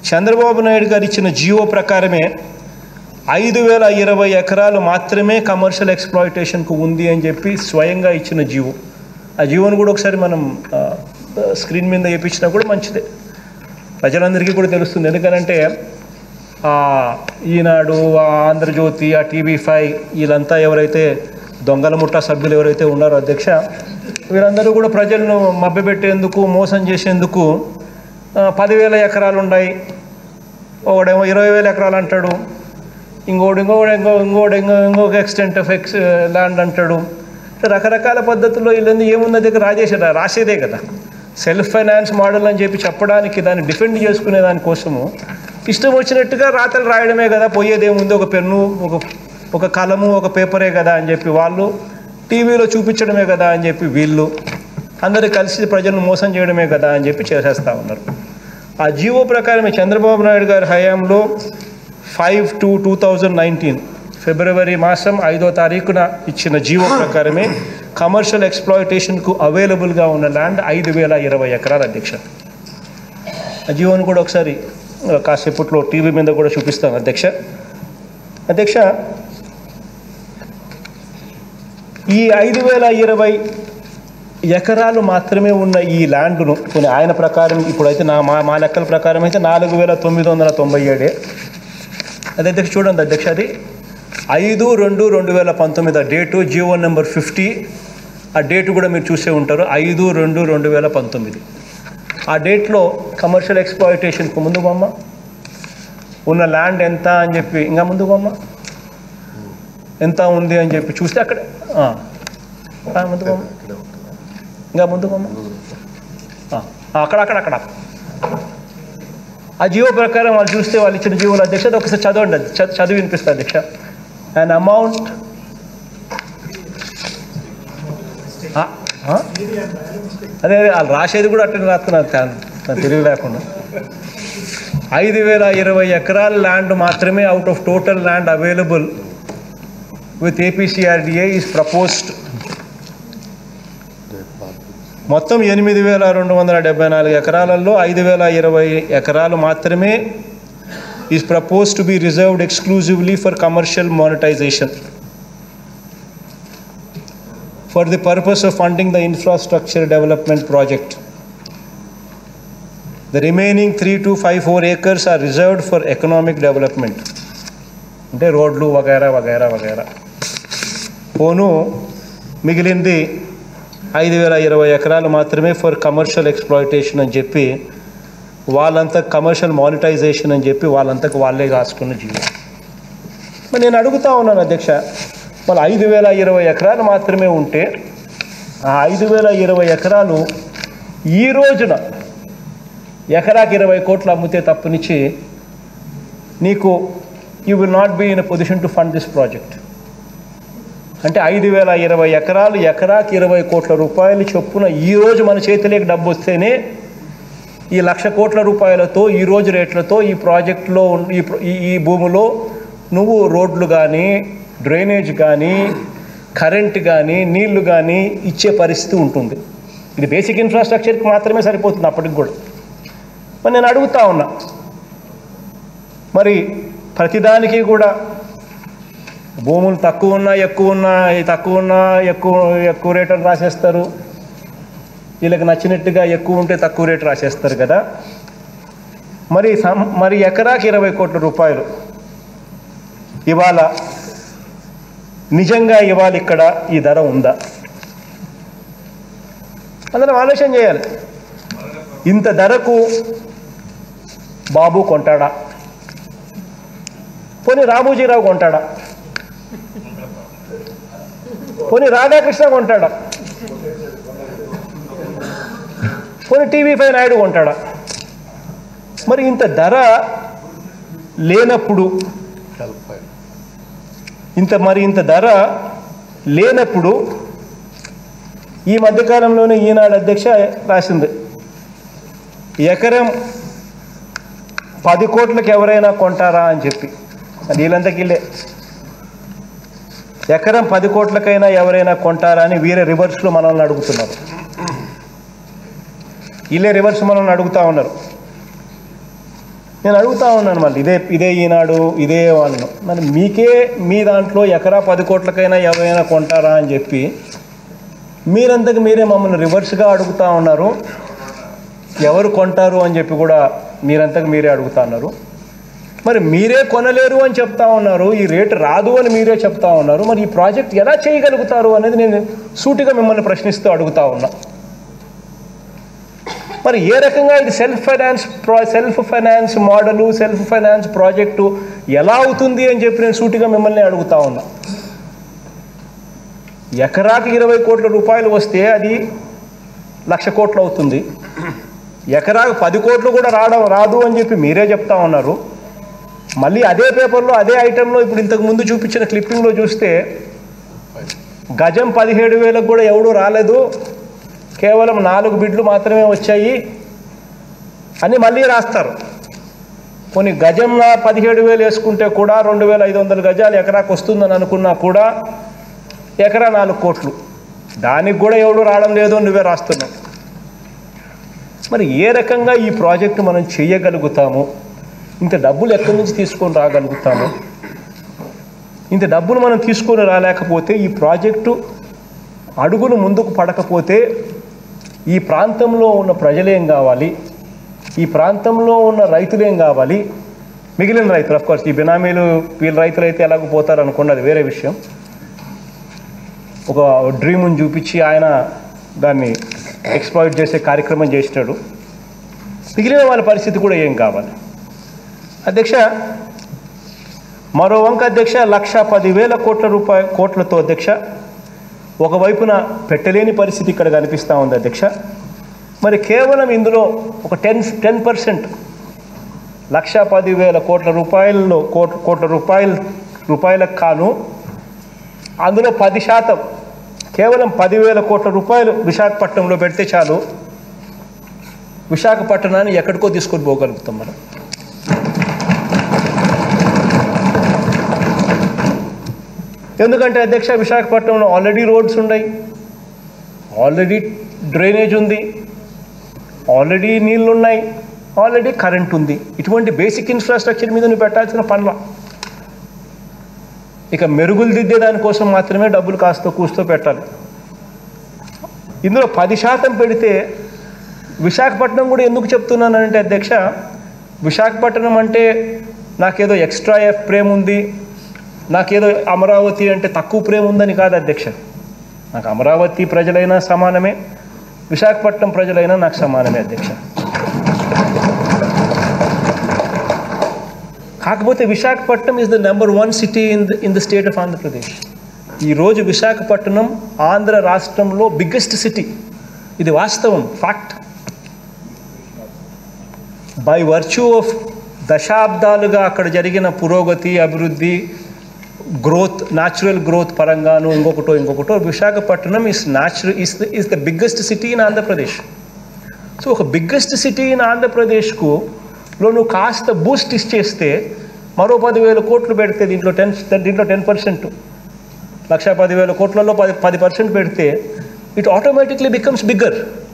చంద్రబాబు నాయుడు గారు ఇచ్చిన జియో ప్రకారమే ఐదు వేల ఇరవై ఎకరాలు మాత్రమే కమర్షియల్ ఎక్స్ప్లాయిటేషన్కు ఉంది అని చెప్పి స్వయంగా ఇచ్చిన జీవో ఆ జీవోను కూడా ఒకసారి మనం ఆ, స్క్రీన్ మీద వేయించినా కూడా మంచిదే ప్రజలందరికీ కూడా తెలుస్తుంది ఎందుకనంటే ఆ, ఈనాడు ఆ ఆంధ్రజ్యోతి ఆ టీవీ ఫైవ్ వీళ్ళంతా ఎవరైతే దొంగల ముఠ సభ్యులు ఎవరైతే ఉన్నారో అధ్యక్ష వీరందరూ కూడా ప్రజలను మభ్యపెట్టేందుకు మోసం చేసేందుకు ఆ, పదివేల ఎకరాలు ఉన్నాయి ఒకడేమో ఇరవై వేల ఎకరాలు అంటాడు ఇంకోటి ఇంకోటి ఇంకో ఇంకోటి ఇంకో ఇంకొక ఎక్స్టెంట్ ఆఫ్ ఎక్స్ ల్యాండ్ అంటాడు రకరకాల పద్ధతుల్లో వీళ్ళంది ఏముంది దగ్గర రాజేష్ రాసేదే కదా సెల్ఫ్ ఫైనాన్స్ మోడల్ అని చెప్పి చెప్పడానికి దాన్ని డిఫెండ్ చేసుకునే దానికోసము ఇష్టం వచ్చినట్టుగా రాతలు రాయడమే కదా పోయేదేముంది ఒక పెన్ను ఒక ఒక కలము ఒక పేపరే కదా అని చెప్పి వాళ్ళు టీవీలో చూపించడమే కదా అని చెప్పి వీళ్ళు అందరూ కలిసి ప్రజలను మోసం చేయడమే కదా అని చెప్పి చేసేస్తూ ఉన్నారు ఆ జీవో ప్రకారమే చంద్రబాబు నాయుడు గారి హయాంలో five two two thousand nineteen ఫిబ్రవరి మాసం ఐదో తారీఖున ఇచ్చిన జీవో ప్రకారమే కమర్షియల్ ఎక్స్ప్లాయిటేషన్కు అవైలబుల్గా ఉన్న ల్యాండ్ ఐదు వేల ఇరవై ఎకరాల అధ్యక్ష ఆ జీవోను కూడా ఒకసారి ఆ, కాసేపట్లో టీవీ మీద కూడా చూపిస్తాను అధ్యక్ష అధ్యక్ష ఈ ఐదు వేల ఇరవై ఎకరాలు మాత్రమే ఉన్న ఈ ల్యాండ్ను కొన్ని ఆయన ప్రకారం ఇప్పుడైతే నా మా మా లెక్కల ప్రకారం అయితే నాలుగు వేల తొమ్మిది వందల తొంభై ఏడే అదే అధ్యక్ష చూడండి అధ్యక్ష అది ఐదు రెండు రెండు వేల పంతొమ్మిది ఆ డేటు జియో నెంబర్ ఫిఫ్టీ ఆ డేటు కూడా మీరు చూసే ఉంటారు ఐదు రెండు రెండు వేల పంతొమ్మిది ఆ డేట్లో కమర్షియల్ ఎక్స్ప్లాయిటేషన్కు ముందు బొమ్మ ఉన్న ల్యాండ్ ఎంత అని చెప్పి ఇంకా ముందు బొమ్మ ఎంత ఉంది అని చెప్పి చూస్తే అక్కడ ఆ. ఆ, ముందు బొమ్మ ఇంకా ముందు బొమ్మ ఆ, అక్కడ అక్కడ అక్కడ ఆ జీవో ప్రకారం వాళ్ళు చూస్తే వాళ్ళు ఇచ్చిన జీవోల అధ్యక్ష అది ఒకసారి చదవండి అది చ- చదివి వినిపిస్తా అధ్యక్ష అండ్ అమౌంట్ అదే అదే వాళ్ళు రాసేది కూడా అట్లా రాస్తున్నారు తా- తెలివి లేకుండా ఐదు వేల ఇరవై ఎకరాల ల్యాండ్ మాత్రమే out of total land available with APCRDA is proposed మొత్తం ఎనిమిది వేల రెండు వందల డెబ్బై నాలుగు ఎకరాలలో ఐదు వేల ఇరవై ఎకరాలు మాత్రమే is propose to be reserved exclusively for commercial monetization for the purpose of funding the infrastructure development project the remaining three two five four acres are reserved for economic development అంటే రోడ్లు వగైరా వగైరా వగైరా పోను మిగిలింది ఐదు వేల ఇరవై ఎకరాలు మాత్రమే ఫర్ కమర్షియల్ ఎక్స్ప్లాయిటేషన్ అని చెప్పి వాళ్ళంతా కమర్షియల్ మానిటైజేషన్ అని చెప్పి వాళ్ళంతకు వాళ్ళే రాసుకున్న జీవో మరి నేను అడుగుతా ఉన్నాను అధ్యక్ష వాళ్ళు ఐదు వేల ఇరవై ఎకరాలు మాత్రమే ఉంటే ఆ ఐదు వేల ఇరవై ఎకరాలు ఈ రోజున ఎకరాకి ఇరవై కోట్లు అమ్మితే తప్పనిచ్చి నీకు you will not be in a position to fund this project అంటే ఐదు వేల ఇరవై ఎకరాలు ఎకరాకి ఇరవై కోట్ల రూపాయలు చొప్పున ఈ రోజు మన చేతిలోకి డబ్బు వస్తేనే ఈ లక్ష కోట్ల రూపాయలతో ఈ రోజు రేట్లతో ఈ ప్రాజెక్టులో ఉన్న- ఈ ప్ర- ఈ- ఈ భూమిలో నువ్వు రోడ్లు కానీ డ్రైనేజ్ కానీ కరెంట్ కానీ నీళ్లు కానీ ఇచ్చే పరిస్థితి ఉంటుంది ఇది బేసిక్ ఇన్ఫ్రాస్ట్రక్చర్కి మాత్రమే సరిపోతుంది అప్పటికి కూడా మరి నేను అడుగుతా ఉన్నా మరి ప్రతిదానికి కూడా భూములు తక్కువ ఉన్నా ఎక్కువ ఉన్నా ఈ తక్కువ ఉన్నా ఎక్కువ ఎక్కువ రేట్ అని రాసేస్తారు వీళ్ళకి నచ్చినట్టుగా ఎక్కువ ఉంటే తక్కువ రేటు రాసేస్తారు కదా మరి సం మరి ఎకరాకి ఇరవై కోట్ల రూపాయలు ఇవాళ నిజంగా ఇవాళ ఇక్కడ ఈ ధర ఉందా అందరం ఆలోచన చేయాలి ఇంత ధరకు బాబు కొంటాడా పోనీ రామోజీరావు కొంటాడా పోనీ రాధాకృష్ణ కొంటాడా పోనీ టీవీ ఫైవ్ నాయుడు కొంటాడా మరి ఇంత ధర లేనప్పుడు ఇంత మరి ఇంత ధర లేనప్పుడు ఈ మధ్యకాలంలోనే ఈనాడు అధ్యక్ష రాసింది ఎకరం పది కోట్లకు ఎవరైనా కొంటారా అని చెప్పి అది వీళ్ళంతకి వీళ్ళే ఎకరం పది కోట్లకైనా ఎవరైనా కొంటారా అని వీరే రివర్స్లో మనల్ని అడుగుతున్నారు వీళ్ళే రివర్స్ మనల్ని అడుగుతా ఉన్నారు నేను అడుగుతా ఉన్నాను మళ్ళీ ఇదే ఇదే ఈనాడు ఇదే వాళ్ళు మరి మీకే మీ దాంట్లో ఎకరా పది కోట్లకైనా ఎవరైనా కొంటారా అని చెప్పి మీరంతకు మీరే మమ్మల్ని రివర్స్గా అడుగుతా ఉన్నారు ఎవరు కొంటారు అని చెప్పి కూడా మీరంతకు మీరే అడుగుతా ఉన్నారు మరి మీరే కొనలేరు అని చెప్తా ఉన్నారు ఈ రేటు రాదు అని మీరే చెప్తా ఉన్నారు మరి ఈ ప్రాజెక్ట్ ఎలా చేయగలుగుతారు అనేది నేను సూటిగా మిమ్మల్ని ప్రశ్నిస్తూ అడుగుతా ఉన్నా మరి ఏ రకంగా ఇది సెల్ఫ్ ఫైనాన్స్ ప్రా self finance model self finance project ఎలా అవుతుంది అని చెప్పి నేను సూటిగా మిమ్మల్ని అడుగుతా ఉన్నా ఎకరాకి ఇరవై కోట్ల రూపాయలు వస్తే అది లక్ష కోట్లు అవుతుంది ఎకరాకు పది కోట్లు కూడా రావడం రాదు అని చెప్పి మీరే చెప్తా ఉన్నారు మళ్ళీ అదే పేపర్లో అదే ఐటెంలో ఇప్పుడు ఇంతకు ముందు చూపించిన క్లిప్పింగ్లో చూస్తే గజం పదిహేడు వేలకు కూడా ఎవడూ రాలేదు కేవలం నాలుగు బిడ్లు మాత్రమే వచ్చాయి అని మళ్ళీ రాస్తారు కొన్ని గజం పదిహేడు వేలు వేసుకుంటే కూడా రెండు వేల ఐదు వందల గజాలు ఎకరాకు వస్తుందని అనుకున్నా కూడా ఎకరా నాలుగు కోట్లు దానికి కూడా ఎవడు రావడం లేదు అని నువ్వే రాస్తున్నావు మరి ఏ రకంగా ఈ ప్రాజెక్టు మనం చేయగలుగుతాము ఇంత డబ్బులు ఎక్కడి నుంచి తీసుకొని రాగలుగుతాము ఇంత డబ్బులు మనం తీసుకొని రాలేకపోతే ఈ ప్రాజెక్టు అడుగులు ముందుకు పడకపోతే ఈ ప్రాంతంలో ఉన్న ప్రజలేం కావాలి ఈ ప్రాంతంలో ఉన్న రైతులేం కావాలి మిగిలిన రైతులు కోర్స్ ఈ బినామీలు వీళ్ళ రైతులు అయితే ఎలాగో పోతారు అనుకోండి అది వేరే విషయం ఒక డ్రీమ్ని చూపించి ఆయన దాన్ని ఎక్స్ప్లాయిట్ చేసే కార్యక్రమం చేసినాడు మిగిలిన వాళ్ళ పరిస్థితి కూడా ఏం కావాలి అధ్యక్ష మరో వంక అధ్యక్ష లక్ష పదివేల కోట్ల రూపాయ కోట్లతో అధ్యక్ష ఒకవైపున పెట్టలేని పరిస్థితి ఇక్కడ కనిపిస్తూ ఉంది అధ్యక్ష మరి కేవలం ఇందులో ఒక టెన్ టెన్ పర్సెంట్ లక్ష పదివేల కోట్ల రూపాయల్లో కోట్ల కోట్ల రూపాయల రూపాయలకు కాను అందులో పది శాతం కేవలం పదివేల కోట్ల రూపాయలు విశాఖపట్నంలో పెడితే చాలు విశాఖపట్నాన్ని ఎక్కడికో తీసుకొని పోగలుగుతాం మనం ఎందుకంటే అధ్యక్ష విశాఖపట్నంలో ఆల్రెడీ రోడ్స్ ఉన్నాయి ఆల్రెడీ డ్రైనేజ్ ఉంది ఆల్రెడీ నీళ్ళు ఉన్నాయి ఆల్రెడీ కరెంట్ ఉంది ఇటువంటి బేసిక్ ఇన్ఫ్రాస్ట్రక్చర్ మీద నువ్వు పెట్టాల్సిన పనుల ఇక మెరుగులు దిద్దే దానికోసం మాత్రమే డబ్బులు కాస్త కూస్తో పెట్టాలి ఇందులో పది శాతం పెడితే విశాఖపట్నం కూడా ఎందుకు చెప్తున్నానంటే అధ్యక్ష విశాఖపట్నం అంటే నాకేదో ఎక్స్ట్రా ఎఫ్ ప్రేమ ఉంది నాకేదో అమరావతి అంటే తక్కువ ప్రేమ ఉందని కాదు అధ్యక్ష నాకు అమరావతి ప్రజలైనా సమానమే విశాఖపట్నం ప్రజలైనా నాకు సమానమే అధ్యక్ష కాకపోతే Visakhapatnam is the number one city in the in the state of Andhra Pradesh ఈరోజు విశాఖపట్నం ఆంధ్ర రాష్ట్రంలో బిగ్గెస్ట్ సిటీ ఇది వాస్తవం ఫ్యాక్ట్ బై వర్చ్యూ ఆఫ్ దశాబ్దాలుగా అక్కడ జరిగిన పురోగతి అభివృద్ధి గ్రోత్ న్యాచురల్ గ్రోత్ పరంగాను ఇంకొకటో ఇంకొకటో Visakhapatnam is natural is the is the biggest city in Andhra Pradesh so ఒక బిగ్గెస్ట్ సిటీ ఇన్ ఆంధ్రప్రదేశ్కు లో నువ్వు కాస్త బూస్ట్ ఇచ్చేస్తే మరో పదివేల కోట్లు పెడితే దీంట్లో టెన్ దీంట్లో టెన్ పర్సెంట్ లక్ష పదివేల కోట్లలో పది పది పర్సెంట్ పెడితే ఇట్ ఆటోమేటిక్లీ బికమ్స్ బిగ్గర్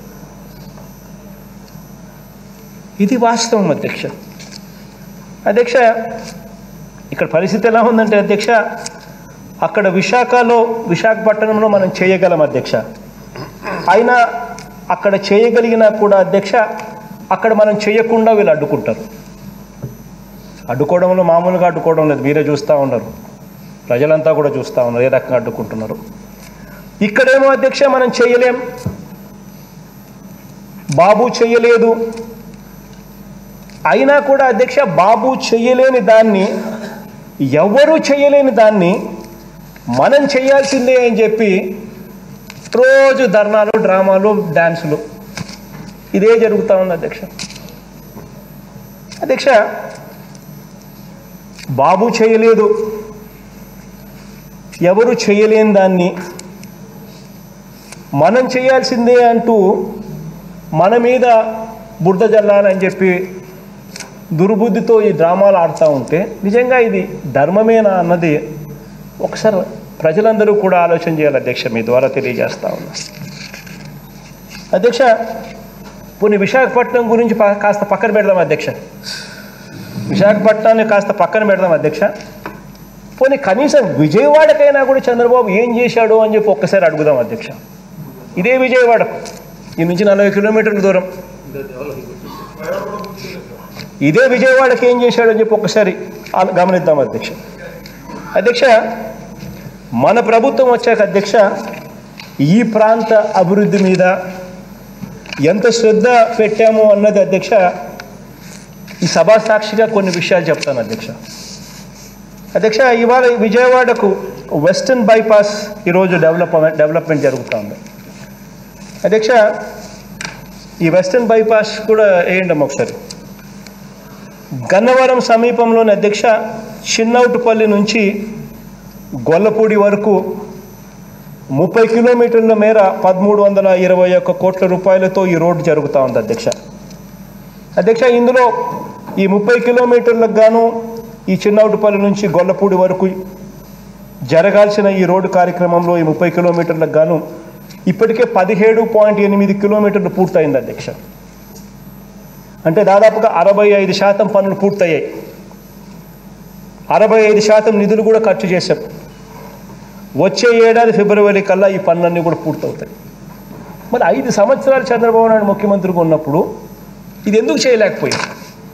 ఇది వాస్తవం అధ్యక్ష అధ్యక్ష ఇక్కడ పరిస్థితి ఎలా ఉందంటే అధ్యక్ష అక్కడ విశాఖలో విశాఖపట్నంలో మనం చేయగలం అధ్యక్ష అయినా అక్కడ చేయగలిగినా కూడా అధ్యక్ష అక్కడ మనం చేయకుండా వీళ్ళు అడ్డుకుంటారు అడ్డుకోవడంలో మామూలుగా అడ్డుకోవడం లేదు మీరే చూస్తూ ఉన్నారు ప్రజలంతా కూడా చూస్తూ ఉన్నారు ఏ రకంగా అడ్డుకుంటున్నారు ఇక్కడేమో అధ్యక్ష మనం చేయలేం బాబు చెయ్యలేదు అయినా కూడా అధ్యక్ష బాబు చెయ్యలేని దాన్ని ఎవరు చేయలేని దాన్ని మనం చేయాల్సిందే అని చెప్పి రోజు ధర్నాలు డ్రామాలు డ్యాన్సులు ఇదే జరుగుతూ ఉంది అధ్యక్ష అధ్యక్ష బాబు చేయలేదు ఎవరు చేయలేని దాన్ని మనం చేయాల్సిందే అంటూ మన మీద బురద జల్లాలని చెప్పి దుర్బుద్ధితో ఈ డ్రామాలు ఆడుతూ ఉంటే నిజంగా ఇది ధర్మమేనా అన్నది ఒకసారి ప్రజలందరూ కూడా ఆలోచన చేయాలి అధ్యక్ష మీ ద్వారా తెలియజేస్తా ఉన్నా అధ్యక్ష కొన్ని విశాఖపట్నం గురించి ప- కాస్త పక్కన పెడదాం అధ్యక్ష విశాఖపట్నాన్ని కాస్త పక్కన పెడదాం అధ్యక్ష పోనీ కనీసం విజయవాడకైనా కూడా చంద్రబాబు ఏం చేశాడు అని చెప్పి ఒక్కసారి అడుగుదాం అధ్యక్ష ఇదే విజయవాడకు ఈ నుంచి నలభై కిలోమీటర్ల దూరం ఇదే విజయవాడకి ఏం చేశాడు అని చెప్పి ఒక్కసారి ఆ- గమనిద్దాం అధ్యక్ష అధ్యక్ష మన ప్రభుత్వం వచ్చాక అధ్యక్ష ఈ ప్రాంత అభివృద్ధి మీద ఎంత శ్రద్ధ పెట్టాము అన్నది అధ్యక్ష ఈ సభా సాక్షిగా కొన్ని విషయాలు చెప్తాను అధ్యక్ష అధ్యక్ష ఇవాళ విజయవాడకు వెస్టర్న్ బైపాస్ ఈరోజు డెవలప్మెంట్ డెవలప్మెంట్ జరుగుతూ ఉంది అధ్యక్ష ఈ వెస్టర్న్ బైపాస్ కూడా వేయండి అమ్మ ఒకసారి గన్నవరం సమీపంలోని అధ్యక్ష చిన్నౌటుపల్లి నుంచి గొల్లపూడి వరకు ముప్పై కిలోమీటర్ల మేర పదమూడు వందల ఇరవై ఒక్క కోట్ల రూపాయలతో ఈ రోడ్డు జరుగుతూ ఉంది అధ్యక్ష అధ్యక్ష ఇందులో ఈ ముప్పై కిలోమీటర్లకు గాను ఈ చిన్నౌటుపల్లి నుంచి గొల్లపూడి వరకు జరగాల్సిన ఈ రోడ్డు కార్యక్రమంలో ఈ ముప్పై కిలోమీటర్లకు గాను ఇప్పటికే పదిహేడు పాయింట్ ఎనిమిది కిలోమీటర్లు పూర్తయింది అధ్యక్ష అంటే దాదాపుగా అరవై ఐదు శాతం పనులు పూర్తయ్యాయి అరవై ఐదు శాతం నిధులు కూడా ఖర్చు చేశాం వచ్చే ఏడాది ఫిబ్రవరి కల్లా ఈ పనులన్నీ కూడా పూర్తవుతాయి మరి ఐదు సంవత్సరాలు చంద్రబాబు నాయుడు ముఖ్యమంత్రిగా ఉన్నప్పుడు ఇది ఎందుకు చేయలేకపోయింది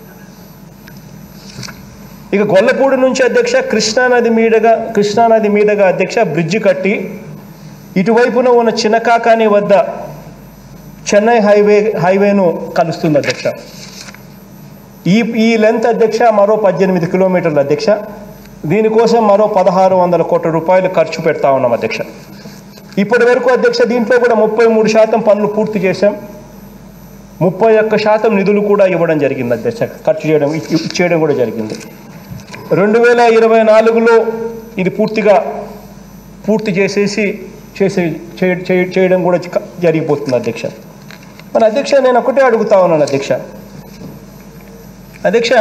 ఇక గొల్లపూడి నుంచి అధ్యక్ష కృష్ణానది మీదగా కృష్ణానది మీదగా అధ్యక్ష బ్రిడ్జి కట్టి ఇటువైపున ఉన్న చిన్నకాకాని వద్ద చెన్నై హైవే హైవేను కలుస్తుంది అధ్యక్ష ఈ ఈ లెంత్ అధ్యక్ష మరో పద్దెనిమిది కిలోమీటర్ల అధ్యక్ష దీనికోసం మరో పదహారు వందల కోట్ల రూపాయలు ఖర్చు పెడతా ఉన్నాం అధ్యక్ష ఇప్పటి వరకు అధ్యక్ష దీంట్లో కూడా ముప్పై మూడు శాతం పనులు పూర్తి చేశాం ముప్పై ఒక్క శాతం నిధులు కూడా ఇవ్వడం జరిగింది అధ్యక్ష ఖర్చు చేయడం ఇ- ఇచ్చేయడం కూడా జరిగింది రెండు వేల ఇరవై నాలుగులో ఇది పూర్తిగా పూర్తి చేసేసి చేసే చేయ- చేయ- చేయడం కూడా క- జరిగిపోతుంది అధ్యక్ష మన అధ్యక్ష నేను ఒకటే అడుగుతా ఉన్నాను అధ్యక్ష అధ్యక్ష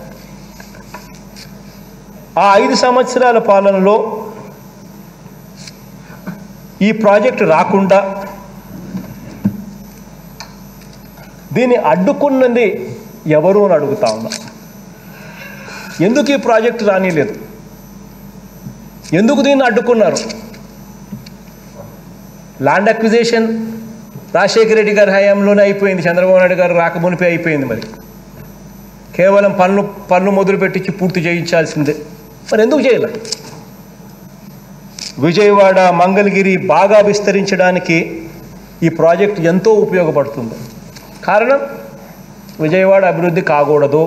ఆ ఐదు సంవత్సరాల పాలనలో ఈ ప్రాజెక్టు రాకుండా దీన్ని అడ్డుకున్నది ఎవరు అని అడుగుతా ఉన్నా ఎందుకు ఈ ప్రాజెక్టు రానిలేదు ఎందుకు దీన్ని అడ్డుకున్నారు ల్యాండ్ అక్విజిషన్ రాజశేఖర రెడ్డి గారి హయాంలోనే అయిపోయింది చంద్రబాబు నాయుడు గారు రాకమునిపే అయిపోయింది మరి కేవలం పనులు పనులు మొదలు పెట్టించి పూర్తి చేయించాల్సిందే మరి ఎందుకు చేయలే విజయవాడ మంగళగిరి బాగా విస్తరించడానికి ఈ ప్రాజెక్ట్ ఎంతో ఉపయోగపడుతుంది కారణం విజయవాడ అభివృద్ధి కాకూడదు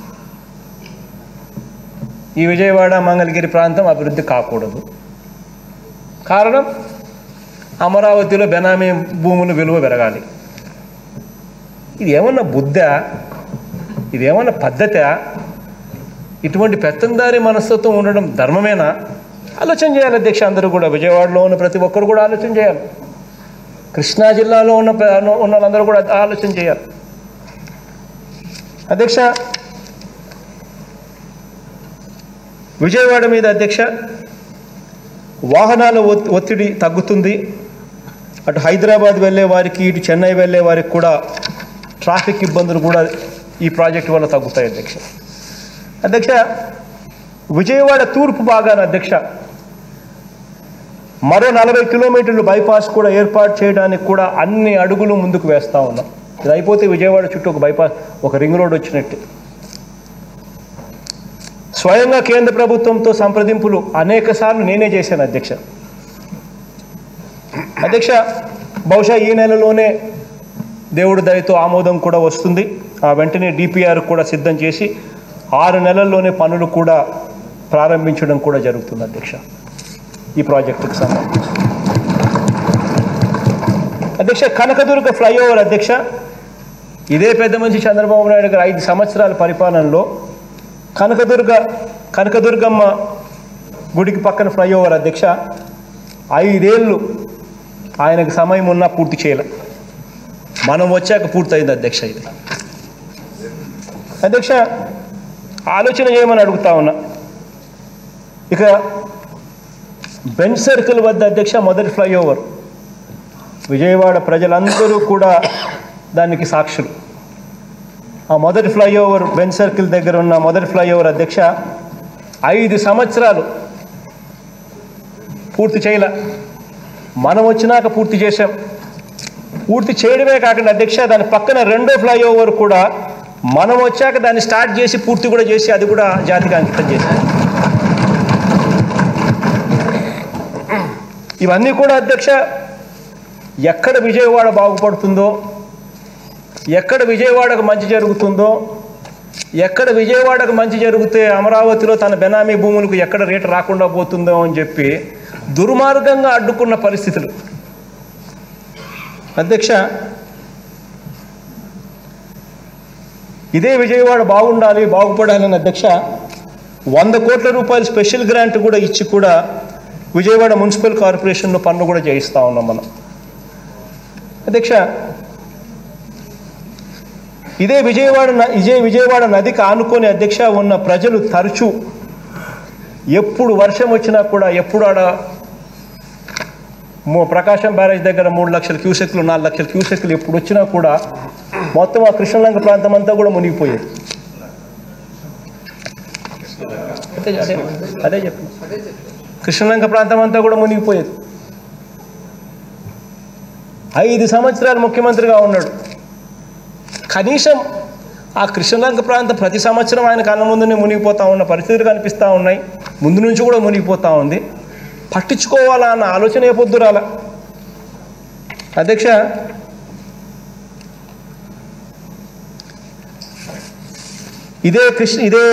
ఈ విజయవాడ మంగళగిరి ప్రాంతం అభివృద్ధి కాకూడదు కారణం అమరావతిలో బెనామీ భూముల విలువ పెరగాలి ఇది ఏమన్నా బుద్ధ ఇది ఏమన్నా పద్ధత ఇటువంటి పెత్తందారి మనస్తత్వం ఉండడం ధర్మమేనా ఆలోచన చేయాలి అధ్యక్ష అందరూ కూడా విజయవాడలో ఉన్న ప్రతి ఒక్కరు కూడా ఆలోచన చేయాలి కృష్ణా జిల్లాలో ఉన్న ప్ర- ఉన్న వాళ్ళందరూ కూడా ఆలోచన చేయాలి అధ్యక్ష విజయవాడ మీద అధ్యక్ష వాహనాల ఒత్- ఒత్తిడి తగ్గుతుంది అటు హైదరాబాద్ వెళ్ళే వారికి ఇటు చెన్నై వెళ్ళే వారికి కూడా ట్రాఫిక్ ఇబ్బందులు కూడా ఈ ప్రాజెక్టు వల్ల తగ్గుతాయి అధ్యక్ష అధ్యక్ష విజయవాడ తూర్పు భాగాన అధ్యక్ష మరో నలభై కిలోమీటర్లు బైపాస్ కూడా ఏర్పాటు చేయడానికి కూడా అన్ని అడుగులు ముందుకు వేస్తూ ఉన్నాం ఇది అయిపోతే విజయవాడ చుట్టూ ఒక బైపాస్ ఒక రింగ్ రోడ్ వచ్చినట్టు స్వయంగా కేంద్ర ప్రభుత్వంతో సంప్రదింపులు అనేక సార్లు నేనే చేశాను అధ్యక్ష అధ్యక్ష బహుశా ఈ నెలలోనే దేవుడి దయతో ఆమోదం కూడా వస్తుంది ఆ వెంటనే డిపిఆర్ కూడా సిద్ధం చేసి ఆరు నెలల్లోనే పనులు కూడా ప్రారంభించడం కూడా జరుగుతుంది అధ్యక్ష ఈ ప్రాజెక్టుకు సంబంధించి అధ్యక్ష కనకదుర్గ ఫ్లైఓవర్ అధ్యక్ష ఇదే పెద్ద మంచి చంద్రబాబు నాయుడు గారు ఐదు సంవత్సరాల పరిపాలనలో కనకదుర్గ కనకదుర్గమ్మ గుడికి పక్కన ఫ్లైఓవర్ అధ్యక్ష ఐదేళ్ళు ఆయనకు సమయం ఉన్నా పూర్తి చేయలే మనం వచ్చాక పూర్తయింది అధ్యక్ష ఇది అధ్యక్ష ఆలోచన చేయమని అడుగుతా ఉన్నా ఇక బెంచ్ సర్కిల్ వద్ద అధ్యక్ష మొదటి ఫ్లైఓవర్ విజయవాడ ప్రజలందరూ కూడా దానికి సాక్షులు ఆ మొదటి ఫ్లైఓవర్ బెంచ్ సర్కిల్ దగ్గర ఉన్న మొదటి ఫ్లైఓవర్ అధ్యక్ష ఐదు సంవత్సరాలు పూర్తి చేయలే మనం వచ్చినాక పూర్తి చేశాం పూర్తి చేయడమే కాకుండా అధ్యక్ష దాని పక్కన రెండో ఫ్లైఓవర్ కూడా మనం వచ్చాక దాన్ని స్టార్ట్ చేసి పూర్తి కూడా చేసి అది కూడా జాతికి అంకితం చేశాం ఇవన్నీ కూడా అధ్యక్ష ఎక్కడ విజయవాడ బాగుపడుతుందో ఎక్కడ విజయవాడకు మంచి జరుగుతుందో ఎక్కడ విజయవాడకు మంచి జరిగితే అమరావతిలో తన బెనామీ భూములకు ఎక్కడ రేటు రాకుండా పోతుందో అని చెప్పి దుర్మార్గంగా అడ్డుకున్న పరిస్థితులు అధ్యక్ష ఇదే విజయవాడ బాగుండాలి బాగుపడాలని అధ్యక్ష వంద కోట్ల రూపాయల స్పెషల్ గ్రాంట్ కూడా ఇచ్చి కూడా విజయవాడ మున్సిపల్ కార్పొరేషన్లో పన్ను కూడా చేయిస్తూ ఉన్నాం మనం అధ్యక్ష ఇదే విజయవాడ న- ఇదే విజయవాడ నదికి ఆనుకొని అధ్యక్ష ఉన్న ప్రజలు తరచూ ఎప్పుడు వర్షం వచ్చినా కూడా ఎప్పుడు ఆడ మో- ప్రకాశం బ్యారేజ్ దగ్గర మూడు లక్షల క్యూసెక్లు నాలుగు లక్షల క్యూసెక్లు ఎప్పుడు వచ్చినా కూడా మొత్తం ఆ కృష్ణలంక ప్రాంతం అంతా కూడా మునిగిపోయేది అదే అదే అదే చెప్పు కృష్ణలంక ప్రాంతం అంతా కూడా మునిగిపోయేది ఐదు సంవత్సరాలు ముఖ్యమంత్రిగా ఉన్నాడు కనీసం ఆ కృష్ణలంక ప్రాంతం ప్రతి సంవత్సరం ఆయన కళ్ళ ముందునే మునిగిపోతూ ఉన్న పరిస్థితులు కనిపిస్తూ ఉన్నాయి ముందు నుంచి కూడా మునిగిపోతూ ఉంది పట్టించుకోవాలా అన్న ఆలోచన ఏ పొద్దు రాల అధ్యక్ష ఇదే కృష్ణ ఇదే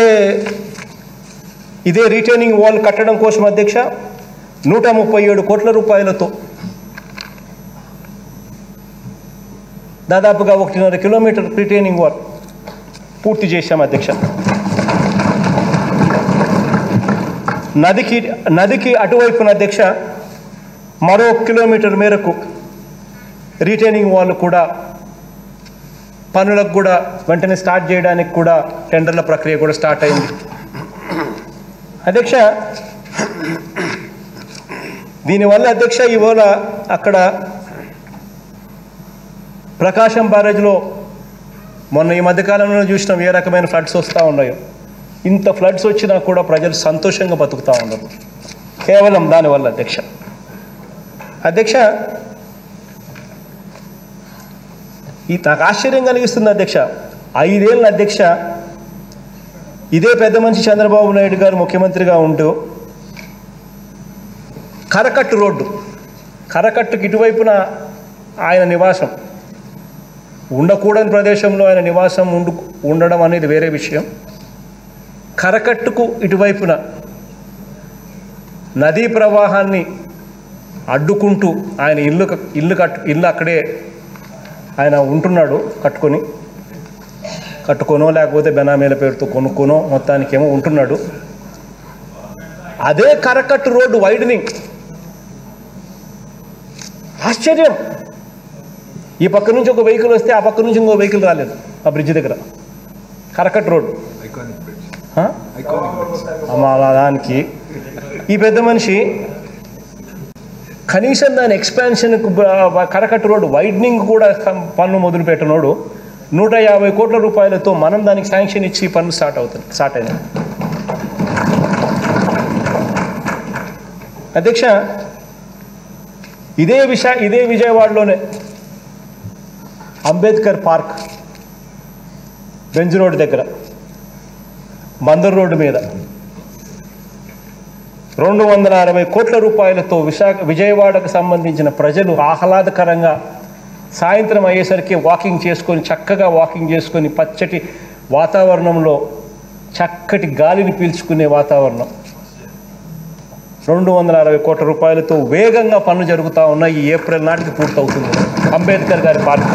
ఇదే రీటైనింగ్ వాల్ కట్టడం కోసం అధ్యక్ష నూట ముప్పై ఏడు కోట్ల రూపాయలతో దాదాపుగా ఒకటిన్నర కిలోమీటర్ రిటైనింగ్ వాల్ పూర్తి చేశాం అధ్యక్ష నదికి నదికి అటువైపున అధ్యక్ష మరో కిలోమీటర్ మేరకు రీటైనింగ్ వాల్ కూడా పనులకు కూడా వెంటనే స్టార్ట్ చేయడానికి కూడా టెండర్ల ప్రక్రియ కూడా స్టార్ట్ అయింది అధ్యక్ష దీనివల్ల అధ్యక్ష ఇవాళ అక్కడ ప్రకాశం బ్యారేజ్లో మొన్న ఈ మధ్యకాలంలో చూసినాం ఏ రకమైన ఫ్లడ్స్ వస్తూ ఉన్నాయో ఇంత ఫ్లడ్స్ వచ్చినా కూడా ప్రజలు సంతోషంగా బతుకుతూ ఉన్నారు కేవలం దానివల్ల అధ్యక్ష అధ్యక్ష ఈ నాకు ఆశ్చర్యం కలిగిస్తుంది అధ్యక్ష ఐదేళ్ళ అధ్యక్ష ఇదే పెద్ద మనిషి చంద్రబాబు నాయుడు గారు ముఖ్యమంత్రిగా ఉంటూ కరకట్టు రోడ్డు కరకట్టుకి ఇటువైపున ఆయన నివాసం ఉండకూడని ప్రదేశంలో ఆయన నివాసం ఉండు ఉండడం అనేది వేరే విషయం కరకట్టుకు ఇటువైపున నదీ ప్రవాహాన్ని అడ్డుకుంటూ ఆయన ఇల్లు క- ఇల్లు కట్టు ఇల్లు అక్కడే ఆయన ఉంటున్నాడు కట్టుకొని కట్టుకోనో లేకపోతే బెనామీల పేరుతో కొనుక్కోనో మొత్తానికి ఏమో ఉంటున్నాడు అదే కరకట్టు రోడ్డు వైడనింగ్ ఆశ్చర్యం ఈ పక్క నుంచి ఒక వెహికల్ వస్తే ఆ పక్క నుంచి ఇంకో వెహికల్ రాలేదు ఆ బ్రిడ్జ్ దగ్గర కరకట్ రోడ్ ఐకానిక్ బ్రిడ్జ్ ఆ? ఐకానిక్ బ్రిడ్జ్ అమ్మ అలా దానికి ఈ పెద్ద మనిషి కనీసం దాని ఎక్స్పాన్షన్కు కరకట్టు రోడ్డు వైడనింగ్ కూడా కం- పన్ను మొదలు పెట్టినోడు నూట యాభై కోట్ల రూపాయలతో మనం దానికి శాంక్షన్ ఇచ్చి ఈ పన్ను స్టార్ట్ అవుతుంది స్టార్ట్ అయినాయి అధ్యక్ష ఇదే విష ఇదే విజయవాడలోనే అంబేద్కర్ పార్క్ బెంజ్ రోడ్ దగ్గర బందర్ రోడ్డు మీద రెండు వందల అరవై కోట్ల రూపాయలతో విశాఖ విజయవాడకు సంబంధించిన ప్రజలు ఆహ్లాదకరంగా సాయంత్రం అయ్యేసరికి వాకింగ్ చేసుకొని చక్కగా వాకింగ్ చేసుకొని పచ్చటి వాతావరణంలో చక్కటి గాలిని పీల్చుకునే వాతావరణం రెండు వందల అరవై కోట్ల రూపాయలతో వేగంగా పనులు జరుగుతూ ఉన్నాయి ఈ ఏప్రిల్ నాటికి పూర్తవుతుంది అంబేద్కర్ గారి పార్క్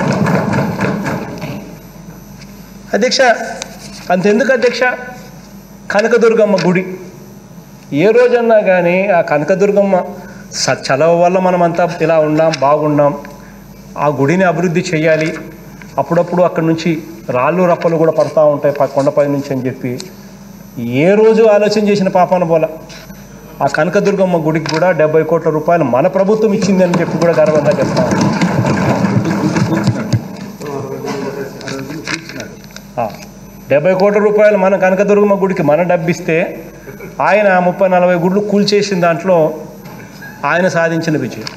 అధ్యక్ష అంతెందుకు అధ్యక్ష కనకదుర్గమ్మ గుడి ఏ రోజన్నా కానీ ఆ కనకదుర్గమ్మ స- చలవ వల్ల మనమంతా ఇలా ఉన్నాం బాగున్నాం ఆ గుడిని అభివృద్ధి చేయాలి అప్పుడప్పుడు అక్కడి నుంచి రాళ్ళు రప్పలు కూడా పడతా ఉంటాయి ప- కొండపై నుంచి అని చెప్పి ఏ రోజు ఆలోచన చేసిన పాపాన పోల ఆ కనకదుర్గమ్మ గుడికి కూడా డెబ్బై కోట్ల రూపాయలు మన ప్రభుత్వం ఇచ్చింది అని చెప్పి కూడా గర్వంగా చెప్తాం గుడ్డు గుడ్డు కూర్చున్నాడు ఆ రోజులు కూర్చున్నాడు ఆ, డెబ్బై కోట్ల రూపాయలు మన కనకదుర్గమ్మ గుడికి మన డబ్బిస్తే ఆయన ముప్పై నలభై గుడ్లు కూల్చేసిన దాంట్లో ఆయన సాధించిన విజయం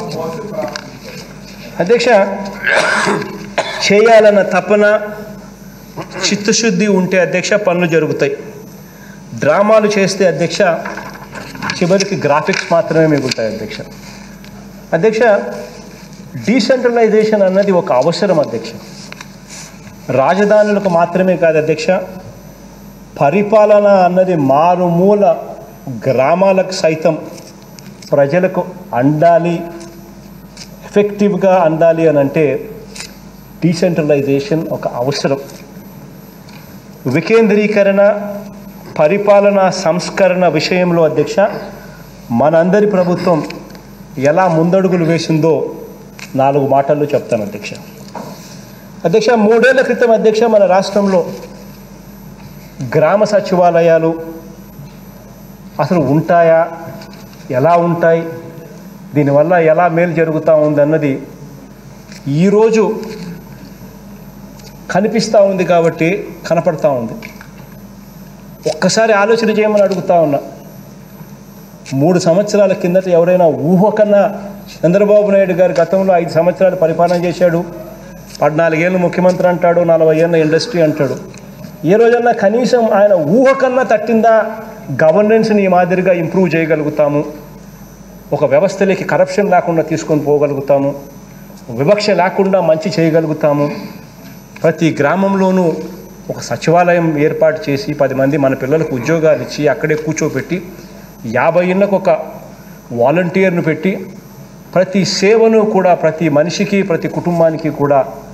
అధ్యక్ష చేయాలన్న తపన చిత్తశుద్ధి ఉంటే అధ్యక్ష పనులు జరుగుతాయి డ్రామాలు చేస్తే అధ్యక్ష చివరికి గ్రాఫిక్స్ మాత్రమే మిగులుతాయి అధ్యక్ష అధ్యక్ష డీసెంట్రలైజేషన్ అన్నది ఒక అవసరం అధ్యక్ష రాజధానులకు మాత్రమే కాదు అధ్యక్ష పరిపాలన అన్నది మారుమూల గ్రామాలకు సైతం ప్రజలకు అందాలి ఎఫెక్టివ్గా అందాలి అని అంటే డీసెంట్రలైజేషన్ ఒక అవసరం వికేంద్రీకరణ పరిపాలన సంస్కరణ విషయంలో అధ్యక్ష మనందరి ప్రభుత్వం ఎలా ముందడుగులు వేసిందో నాలుగు మాటల్లో చెప్తాను అధ్యక్ష అధ్యక్ష మూడేళ్ల క్రితం అధ్యక్ష మన రాష్ట్రంలో గ్రామ సచివాలయాలు అసలు ఉంటాయా ఎలా ఉంటాయి దీనివల్ల ఎలా మేలు జరుగుతూ ఉందన్నది ఈరోజు కనిపిస్తూ ఉంది కాబట్టి కనపడతా ఉంది ఒక్కసారి ఆలోచన చేయమని అడుగుతా ఉన్నా మూడు సంవత్సరాల కిందట ఎవరైనా ఊహ కన్నా చంద్రబాబు నాయుడు గారు గతంలో ఐదు సంవత్సరాలు పరిపాలన చేశాడు పద్నాలుగేళ్ళు ముఖ్యమంత్రి అంటాడు నలభై ఏళ్ళ ఇండస్ట్రీ అంటాడు ఏ రోజన్నా కనీసం ఆయన ఊహ కన్నా తట్టిందా గవర్నెన్స్ని ఈ మాదిరిగా ఇంప్రూవ్ చేయగలుగుతాము ఒక వ్యవస్థలోకి కరప్షన్ లేకుండా తీసుకొని పోగలుగుతాము వివక్ష లేకుండా మంచి చేయగలుగుతాము ప్రతి గ్రామంలోనూ ఒక సచివాలయం ఏర్పాటు చేసి పది మంది మన పిల్లలకు ఉద్యోగాలు ఇచ్చి అక్కడే కూర్చోబెట్టి యాభై ఇళ్ళకు ఒక వాలంటీర్ను పెట్టి ప్రతి సేవను కూడా ప్రతి మనిషికి ప్రతి కుటుంబానికి కూడా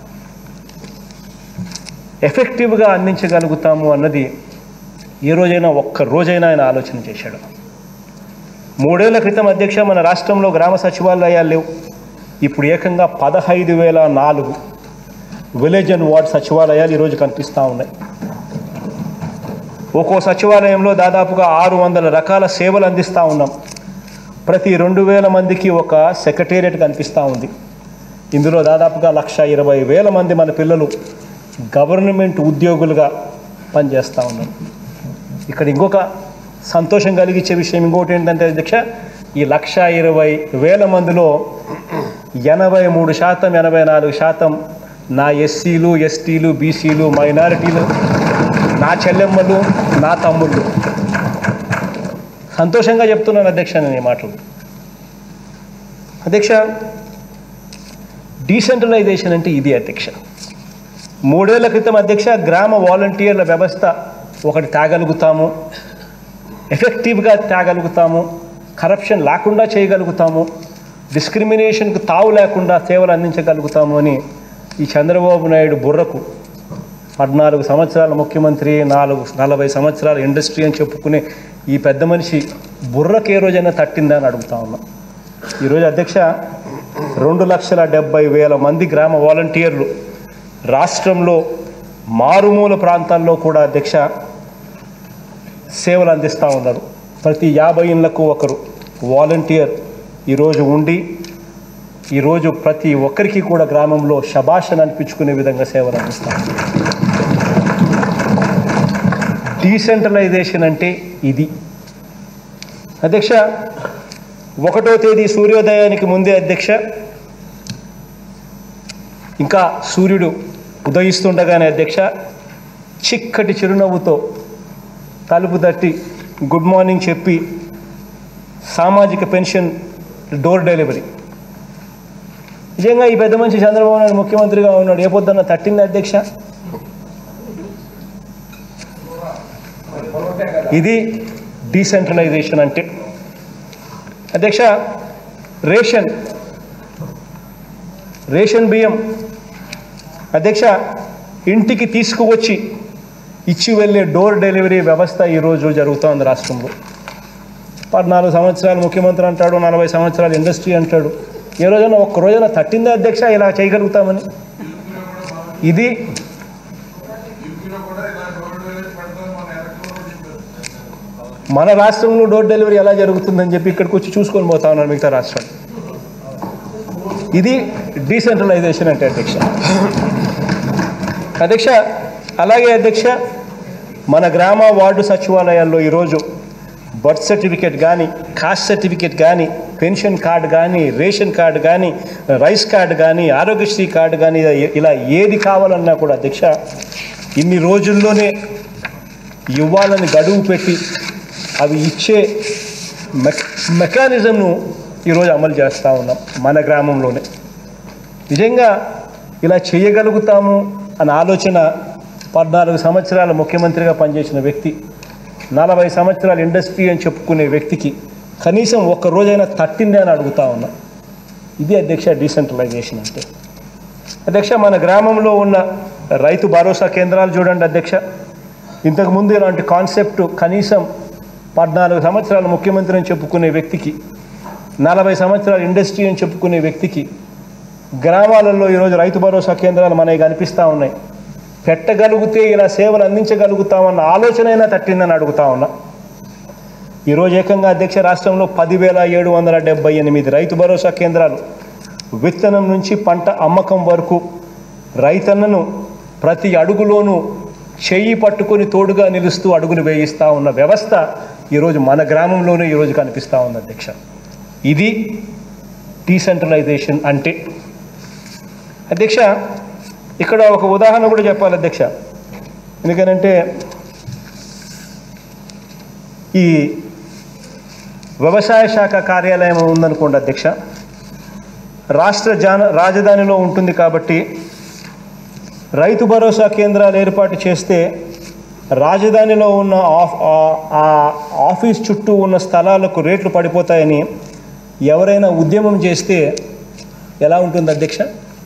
ఎఫెక్టివ్గా అందించగలుగుతాము అన్నది ఏ రోజైనా ఒక్క రోజైనా ఆయన ఆలోచన చేశాడు మూడేళ్ల క్రితం అధ్యక్ష మన రాష్ట్రంలో గ్రామ సచివాలయాలు లేవు ఇప్పుడు ఏకంగా పదహైదు వేల నాలుగు విలేజ్ అండ్ వార్డ్ సచివాలయాలు ఈరోజు కనిపిస్తూ ఉన్నాయి ఒక్కో సచివాలయంలో దాదాపుగా ఆరు వందల రకాల సేవలు అందిస్తూ ఉన్నాం ప్రతి రెండు వేల మందికి ఒక సెక్రటేరియట్ కనిపిస్తూ ఉంది ఇందులో దాదాపుగా లక్ష ఇరవై వేల మంది మన పిల్లలు గవర్నమెంట్ ఉద్యోగులుగా పనిచేస్తూ ఉన్నారు ఇక్కడ ఇంకొక సంతోషం కలిగించే విషయం ఇంకోటి ఏంటంటే అధ్యక్ష ఈ లక్ష ఇరవై వేల మందిలో ఎనభై మూడు శాతం ఎనభై నాలుగు శాతం నా ఎస్సీలు ఎస్టీలు బీసీలు మైనారిటీలు నా చెల్లెమ్మలు నా తమ్ముళ్ళు సంతోషంగా చెప్తున్నాను అధ్యక్ష నేను ఈ మాటలు అధ్యక్ష డీసెంట్రలైజేషన్ అంటే ఇది అధ్యక్ష మూడేళ్ల క్రితం అధ్యక్ష గ్రామ వాలంటీర్ల వ్యవస్థ ఒకటి తేగలుగుతాము ఎఫెక్టివ్గా తేగలుగుతాము కరప్షన్ లేకుండా చేయగలుగుతాము డిస్క్రిమినేషన్కు తావు లేకుండా సేవలు అందించగలుగుతాము అని ఈ చంద్రబాబు నాయుడు బుర్రకు పద్నాలుగు సంవత్సరాల ముఖ్యమంత్రి నాలుగు నలభై సంవత్సరాల ఇండస్ట్రీ అని చెప్పుకునే ఈ పెద్ద మనిషి బుర్రకు ఏ రోజైనా తట్టిందా అని అడుగుతా ఉన్నా ఈరోజు అధ్యక్ష రెండు లక్షల డెబ్బై వేల మంది గ్రామ వాలంటీర్లు రాష్ట్రంలో మారుమూల ప్రాంతాల్లో కూడా అధ్యక్ష సేవలు అందిస్తూ ఉన్నారు ప్రతి యాభై ఇళ్లకు ఒకరు వాలంటీర్ ఈరోజు ఉండి ఈరోజు ప్రతి ఒక్కరికి కూడా గ్రామంలో శభాషను అనిపించుకునే విధంగా సేవలు అందిస్తారు డీసెంట్రలైజేషన్ అంటే ఇది అధ్యక్ష ఒకటో తేదీ సూర్యోదయానికి ముందే అధ్యక్ష ఇంకా సూర్యుడు ఉదయిస్తుండగానే అధ్యక్ష చిక్కటి చిరునవ్వుతో తలుపు తట్టి గుడ్ మార్నింగ్ చెప్పి సామాజిక పెన్షన్ డోర్ డెలివరీ నిజంగా ఈ పెద్ద మనిషి చంద్రబాబు నాయుడు ముఖ్యమంత్రిగా ఉన్నాడు ఏ పొద్దున్న తట్టింది అధ్యక్ష ఇది డీసెంట్రలైజేషన్ అంటే అధ్యక్ష రేషన్ రేషన్ బియ్యం అధ్యక్ష ఇంటికి తీసుకువచ్చి ఇచ్చి వెళ్ళే డోర్ డెలివరీ వ్యవస్థ ఈరోజు జరుగుతోంది రాష్ట్రంలో పద్నాలుగు సంవత్సరాలు ముఖ్యమంత్రి అంటాడు నలభై సంవత్సరాలు ఇండస్ట్రీ అంటాడు ఏ రోజైనా ఒక్క రోజైనా తట్టిందా అధ్యక్ష ఇలా చేయగలుగుతామని ఇది మన రాష్ట్రంలో డోర్ డెలివరీ ఎలా జరుగుతుందని చెప్పి ఇక్కడికి వచ్చి చూసుకొని పోతా ఉన్నారు మిగతా రాష్ట్రాలు ఇది డీసెంట్రలైజేషన్ అంటే అధ్యక్ష అధ్యక్ష అలాగే అధ్యక్ష మన గ్రామ వార్డు సచివాలయాల్లో ఈరోజు బర్త్ సర్టిఫికేట్ కానీ కాస్ట్ సర్టిఫికేట్ కానీ పెన్షన్ కార్డు కానీ రేషన్ కార్డు కానీ రైస్ కార్డు కానీ ఆరోగ్యశ్రీ కార్డు కానీ ఇలా- ఇలా ఏది కావాలన్నా కూడా అధ్యక్ష ఇన్ని రోజుల్లోనే ఇవ్వాలని గడువు పెట్టి అవి ఇచ్చే మెక్ మెకానిజంను ఈరోజు అమలు చేస్తూ ఉన్నాం మన గ్రామంలోనే నిజంగా ఇలా చేయగలుగుతాము అన్న ఆలోచన పద్నాలుగు సంవత్సరాల ముఖ్యమంత్రిగా పనిచేసిన వ్యక్తి నలభై సంవత్సరాల ఇండస్ట్రీ అని చెప్పుకునే వ్యక్తికి కనీసం ఒక్క రోజైనా తట్టిందే అని అడుగుతా ఉన్నా ఇది అధ్యక్ష డీసెంట్రలైజేషన్ అంటే అధ్యక్ష మన గ్రామంలో ఉన్న రైతు భరోసా కేంద్రాలు చూడండి అధ్యక్ష ఇంతకుముందు ఇలాంటి కాన్సెప్ట్ కనీసం పద్నాలుగు సంవత్సరాల ముఖ్యమంత్రి అని చెప్పుకునే వ్యక్తికి నలభై సంవత్సరాల ఇండస్ట్రీ అని చెప్పుకునే వ్యక్తికి గ్రామాలలో ఈరోజు రైతు భరోసా కేంద్రాలు మనకి కనిపిస్తూ ఉన్నాయి పెట్టగలిగితే ఇలా సేవలు అందించగలుగుతామన్న ఆలోచన అయినా తట్టిందని అడుగుతా ఉన్నా ఈరోజు ఏకంగా అధ్యక్ష రాష్ట్రంలో పదివేల ఏడు వందల డెబ్బై ఎనిమిది రైతు భరోసా కేంద్రాలు విత్తనం నుంచి పంట అమ్మకం వరకు రైతన్నను ప్రతి అడుగులోనూ చెయ్యి పట్టుకొని తోడుగా నిలుస్తూ అడుగులు వేయిస్తూ ఉన్న వ్యవస్థ ఈరోజు మన గ్రామంలోనే ఈరోజు కనిపిస్తూ ఉంది అధ్యక్ష ఇది డీసెంట్రలైజేషన్ అంటే అధ్యక్ష ఇక్కడ ఒక ఉదాహరణ కూడా చెప్పాలి అధ్యక్ష ఎందుకనంటే ఈ వ్యవసాయ శాఖ కార్యాలయం ఉందనుకోండి అధ్యక్ష రాష్ట్ర జాన రాజధానిలో ఉంటుంది కాబట్టి రైతు భరోసా కేంద్రాలు ఏర్పాటు చేస్తే రాజధానిలో ఉన్న ఆఫ్ ఆ- ఆ ఆఫీస్ చుట్టూ ఉన్న స్థలాలకు రేట్లు పడిపోతాయని ఎవరైనా ఉద్యమం చేస్తే ఎలా ఉంటుంది అధ్యక్ష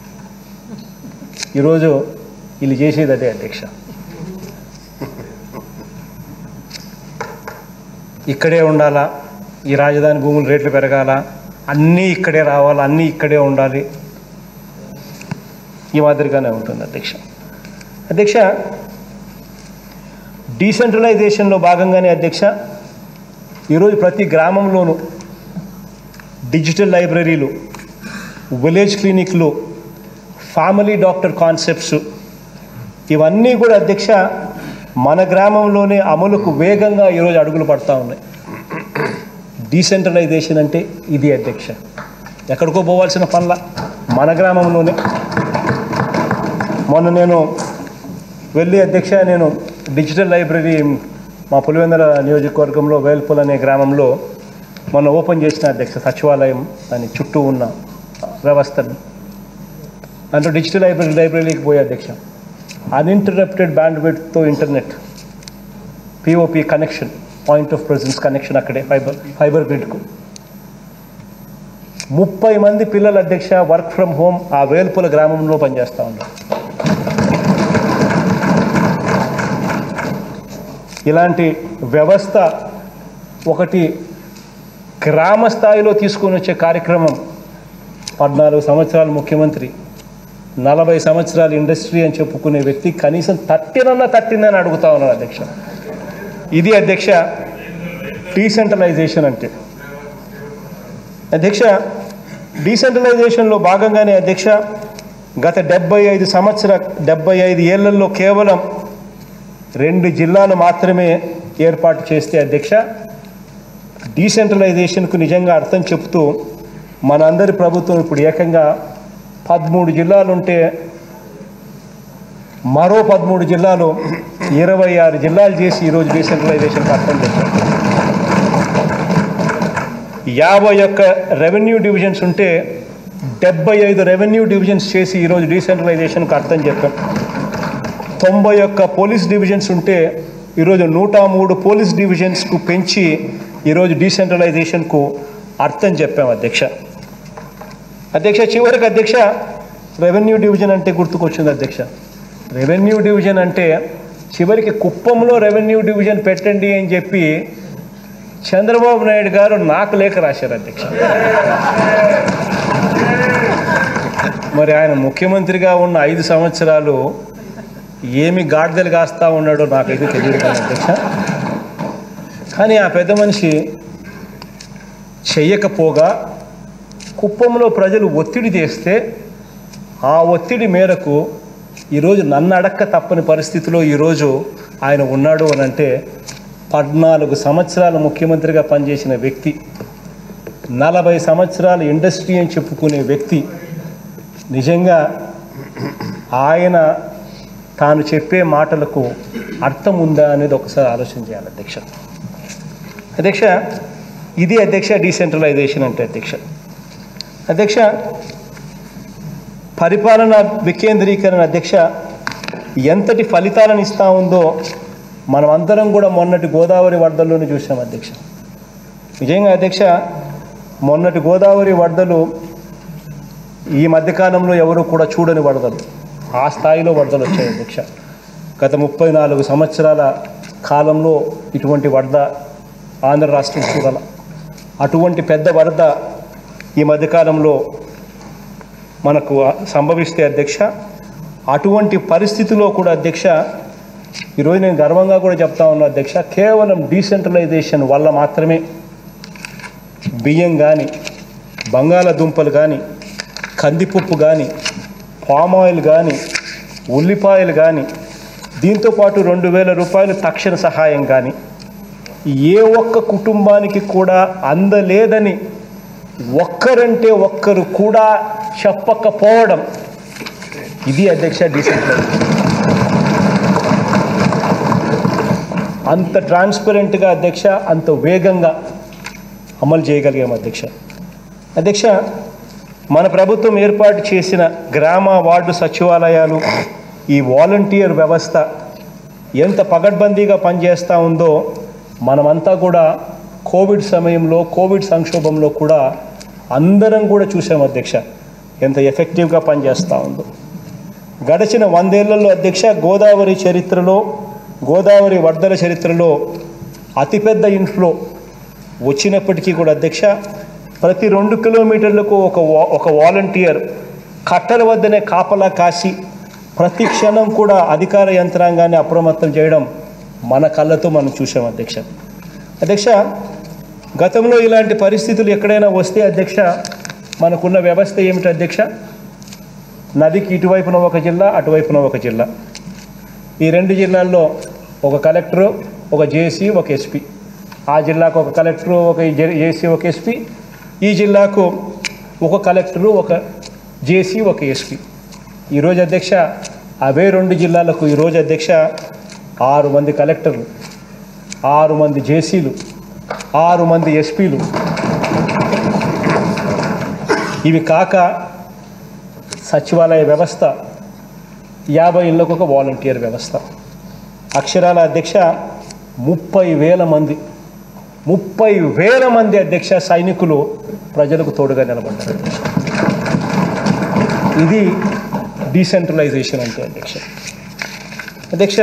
ఈరోజు వీళ్ళు చేసేది అదే అధ్యక్ష ఇక్కడే ఉండాలా ఈ రాజధాని భూములు రేట్లు పెరగాల అన్నీ ఇక్కడే రావాలి అన్నీ ఇక్కడే ఉండాలి ఈ మాదిరిగానే ఉంటుంది అధ్యక్ష అధ్యక్ష డీసెంట్రలైజేషన్లో భాగంగానే అధ్యక్ష ఈరోజు ప్రతి గ్రామంలోనూ డిజిటల్ లైబ్రరీలు విలేజ్ క్లినిక్లు ఫ్యామిలీ డాక్టర్ కాన్సెప్ట్స్ ఇవన్నీ కూడా అధ్యక్ష మన గ్రామంలోనే అమలుకు వేగంగా ఈరోజు అడుగులు పడతా ఉన్నాయి డీసెంట్రలైజేషన్ అంటే ఇది అధ్యక్ష ఎక్కడికో పోవాల్సిన పనుల మన గ్రామంలోనే మొన్న నేను వెళ్ళి అధ్యక్ష నేను డిజిటల్ లైబ్రరీ మా పులివెందుల నియోజకవర్గంలో వేల్పుల్ అనే గ్రామంలో మొన్న ఓపెన్ చేసిన అధ్యక్ష సచివాలయం దాని చుట్టూ ఉన్న వ్యవస్థను దాంట్లో డిజిటల్ లైబ్రరీ లైబ్రరీకి పోయే అధ్యక్ష అన్ఇంటరప్టెడ్ బ్యాండ్ విడ్తో internet POP connection point of presence connection అక్కడే ఫైబర్ ఫైబర్ గ్రిడ్కు ముప్పై మంది పిల్లల అధ్యక్ష వర్క్ ఫ్రమ్ హోమ్ ఆ వేల్పుల గ్రామంలో పనిచేస్తూ ఉన్నారు ఇలాంటి వ్యవస్థ ఒకటి గ్రామ స్థాయిలో తీసుకొని వచ్చే కార్యక్రమం పద్నాలుగు సంవత్సరాల ముఖ్యమంత్రి నలభై సంవత్సరాల ఇండస్ట్రీ అని చెప్పుకునే వ్యక్తి కనీసం తట్టినన్నా తట్టిందని అడుగుతా ఉన్నాను అధ్యక్ష ఇది అధ్యక్ష డీసెంట్రలైజేషన్ అంటే అధ్యక్ష డీసెంట్రలైజేషన్లో భాగంగానే అధ్యక్ష గత డెబ్బై ఐదు సంవత్సర డెబ్బై ఐదు ఏళ్లలో కేవలం రెండు జిల్లాలు మాత్రమే ఏర్పాటు చేస్తే అధ్యక్ష డీసెంట్రలైజేషన్కు నిజంగా అర్థం చెప్తూ మనందరి ప్రభుత్వం ఇప్పుడు ఏకంగా పదమూడు జిల్లాలు ఉంటే మరో పదమూడు జిల్లాలు ఇరవై ఆరు జిల్లాలు చేసి ఈరోజు డీసెంట్రలైజేషన్కి అర్థం చెప్పారు యాభై ఒక్క రెవెన్యూ డివిజన్స్ ఉంటే డెబ్బై ఐదు రెవెన్యూ డివిజన్స్ చేసి ఈరోజు డీసెంట్రలైజేషన్కి అర్థం చెప్పాం తొంభై ఒక్క పోలీస్ డివిజన్స్ ఉంటే ఈరోజు నూట మూడు పోలీస్ డివిజన్స్కు పెంచి ఈరోజు డీసెంట్రలైజేషన్కు అర్థం చెప్పాం అధ్యక్ష అధ్యక్ష చివరికి అధ్యక్ష రెవెన్యూ డివిజన్ అంటే గుర్తుకొచ్చింది అధ్యక్ష రెవెన్యూ డివిజన్ అంటే చివరికి కుప్పంలో రెవెన్యూ డివిజన్ పెట్టండి అని చెప్పి చంద్రబాబు నాయుడు గారు నాకు లేఖ రాశారు అధ్యక్ష మరి ఆయన ముఖ్యమంత్రిగా ఉన్న ఐదు సంవత్సరాలు ఏమి గాడిదలు కాస్తా ఉన్నాడో నాకైతే తెలియదు కానీ అధ్యక్ష కానీ ఆ పెద్ద మనిషి చెయ్యకపోగా కుప్పంలో ప్రజలు ఒత్తిడి చేస్తే ఆ ఒత్తిడి మేరకు ఈరోజు నన్ను అడక్క తప్పని పరిస్థితిలో ఈరోజు ఆయన ఉన్నాడు అని అంటే పద్నాలుగు సంవత్సరాలు ముఖ్యమంత్రిగా పనిచేసిన వ్యక్తి నలభై సంవత్సరాలు ఇండస్ట్రీ అని చెప్పుకునే వ్యక్తి నిజంగా ఆయన తాను చెప్పే మాటలకు అర్థం ఉందా అనేది ఒకసారి ఆలోచన చేయాలి అధ్యక్ష అధ్యక్ష ఇది అధ్యక్ష డీసెంట్రలైజేషన్ అంటే అధ్యక్ష అధ్యక్ష పరిపాలన వికేంద్రీకరణ అధ్యక్ష ఎంతటి ఫలితాలను ఇస్తా ఉందో మనం అందరం కూడా మొన్నటి గోదావరి వరదల్లోనే చూసాం అధ్యక్ష నిజంగా అధ్యక్ష మొన్నటి గోదావరి వరదలు ఈ మధ్యకాలంలో ఎవరు కూడా చూడని వరదలు ఆ స్థాయిలో వరదలు వచ్చాయి అధ్యక్ష గత ముప్పై నాలుగు సంవత్సరాల కాలంలో ఇటువంటి వరద ఆంధ్ర రాష్ట్రం చూడాల అటువంటి పెద్ద వరద ఈ మధ్యకాలంలో మనకు సంభవిస్తే అధ్యక్ష అటువంటి పరిస్థితిలో కూడా అధ్యక్ష ఈరోజు నేను గర్వంగా కూడా చెప్తా ఉన్నా అధ్యక్ష కేవలం డీసెంట్రలైజేషన్ వల్ల మాత్రమే బియ్యం కానీ బంగాళాదుంపలు కానీ కందిపప్పు కానీ పామ్ ఆయిల్ కానీ ఉల్లిపాయలు కానీ దీంతోపాటు రెండు వేల రూపాయలు తక్షణ సహాయం కానీ ఏ ఒక్క కుటుంబానికి కూడా అందలేదని ఒక్కరంటే ఒక్కరు కూడా చెప్పకపోవడం ఇది అధ్యక్ష డీసెంట్రలైజేషన్ అంత ట్రాన్స్పరెంట్గా అధ్యక్ష అంత వేగంగా అమలు చేయగలిగాం అధ్యక్ష అధ్యక్ష మన ప్రభుత్వం ఏర్పాటు చేసిన గ్రామ వార్డు సచివాలయాలు ఈ వాలంటీర్ వ్యవస్థ ఎంత పగడ్బందీగా పనిచేస్తూ ఉందో మనమంతా కూడా కోవిడ్ సమయంలో కోవిడ్ సంక్షోభంలో కూడా అందరం కూడా చూసాం అధ్యక్ష ఎంత ఎఫెక్టివ్గా పనిచేస్తూ ఉందో గడిచిన వందేళ్లలో అధ్యక్ష గోదావరి చరిత్రలో గోదావరి వరదల చరిత్రలో అతిపెద్ద ఇన్ఫ్లో వచ్చినప్పటికీ కూడా అధ్యక్ష ప్రతి రెండు కిలోమీటర్లకు ఒక వా ఒక వాలంటీర్ కట్టల వద్దనే కాపలా కాసి ప్రతి క్షణం కూడా అధికార యంత్రాంగాన్ని అప్రమత్తం చేయడం మన కళ్ళతో మనం చూసాం అధ్యక్ష అధ్యక్ష గతంలో ఇలాంటి పరిస్థితులు ఎక్కడైనా వస్తే అధ్యక్ష మనకున్న వ్యవస్థ ఏమిటి అధ్యక్ష నదికి ఇటువైపున ఒక జిల్లా అటువైపున ఒక జిల్లా ఈ రెండు జిల్లాల్లో ఒక కలెక్టరు ఒక జేసీ ఒక ఎస్పీ ఆ జిల్లాకు ఒక కలెక్టరు ఒక జేసీ ఒక ఎస్పీ ఈ జిల్లాకు ఒక కలెక్టరు ఒక జేసీ ఒక ఎస్పీ ఈరోజు అధ్యక్ష అవే రెండు జిల్లాలకు ఈరోజు అధ్యక్ష ఆరు మంది కలెక్టర్లు ఆరు మంది జేసీలు ఆరు మంది ఎస్పీలు ఇవి కాక సచివాలయ వ్యవస్థ యాభై ఇళ్ళకు ఒక వాలంటీర్ వ్యవస్థ అక్షరాల అధ్యక్ష ముప్పై వేల మంది ముప్పై వేల మంది అధ్యక్ష సైనికులు ప్రజలకు తోడుగా నిలబడ్డారు ఇది డీసెంట్రలైజేషన్ అంటే అధ్యక్ష అధ్యక్ష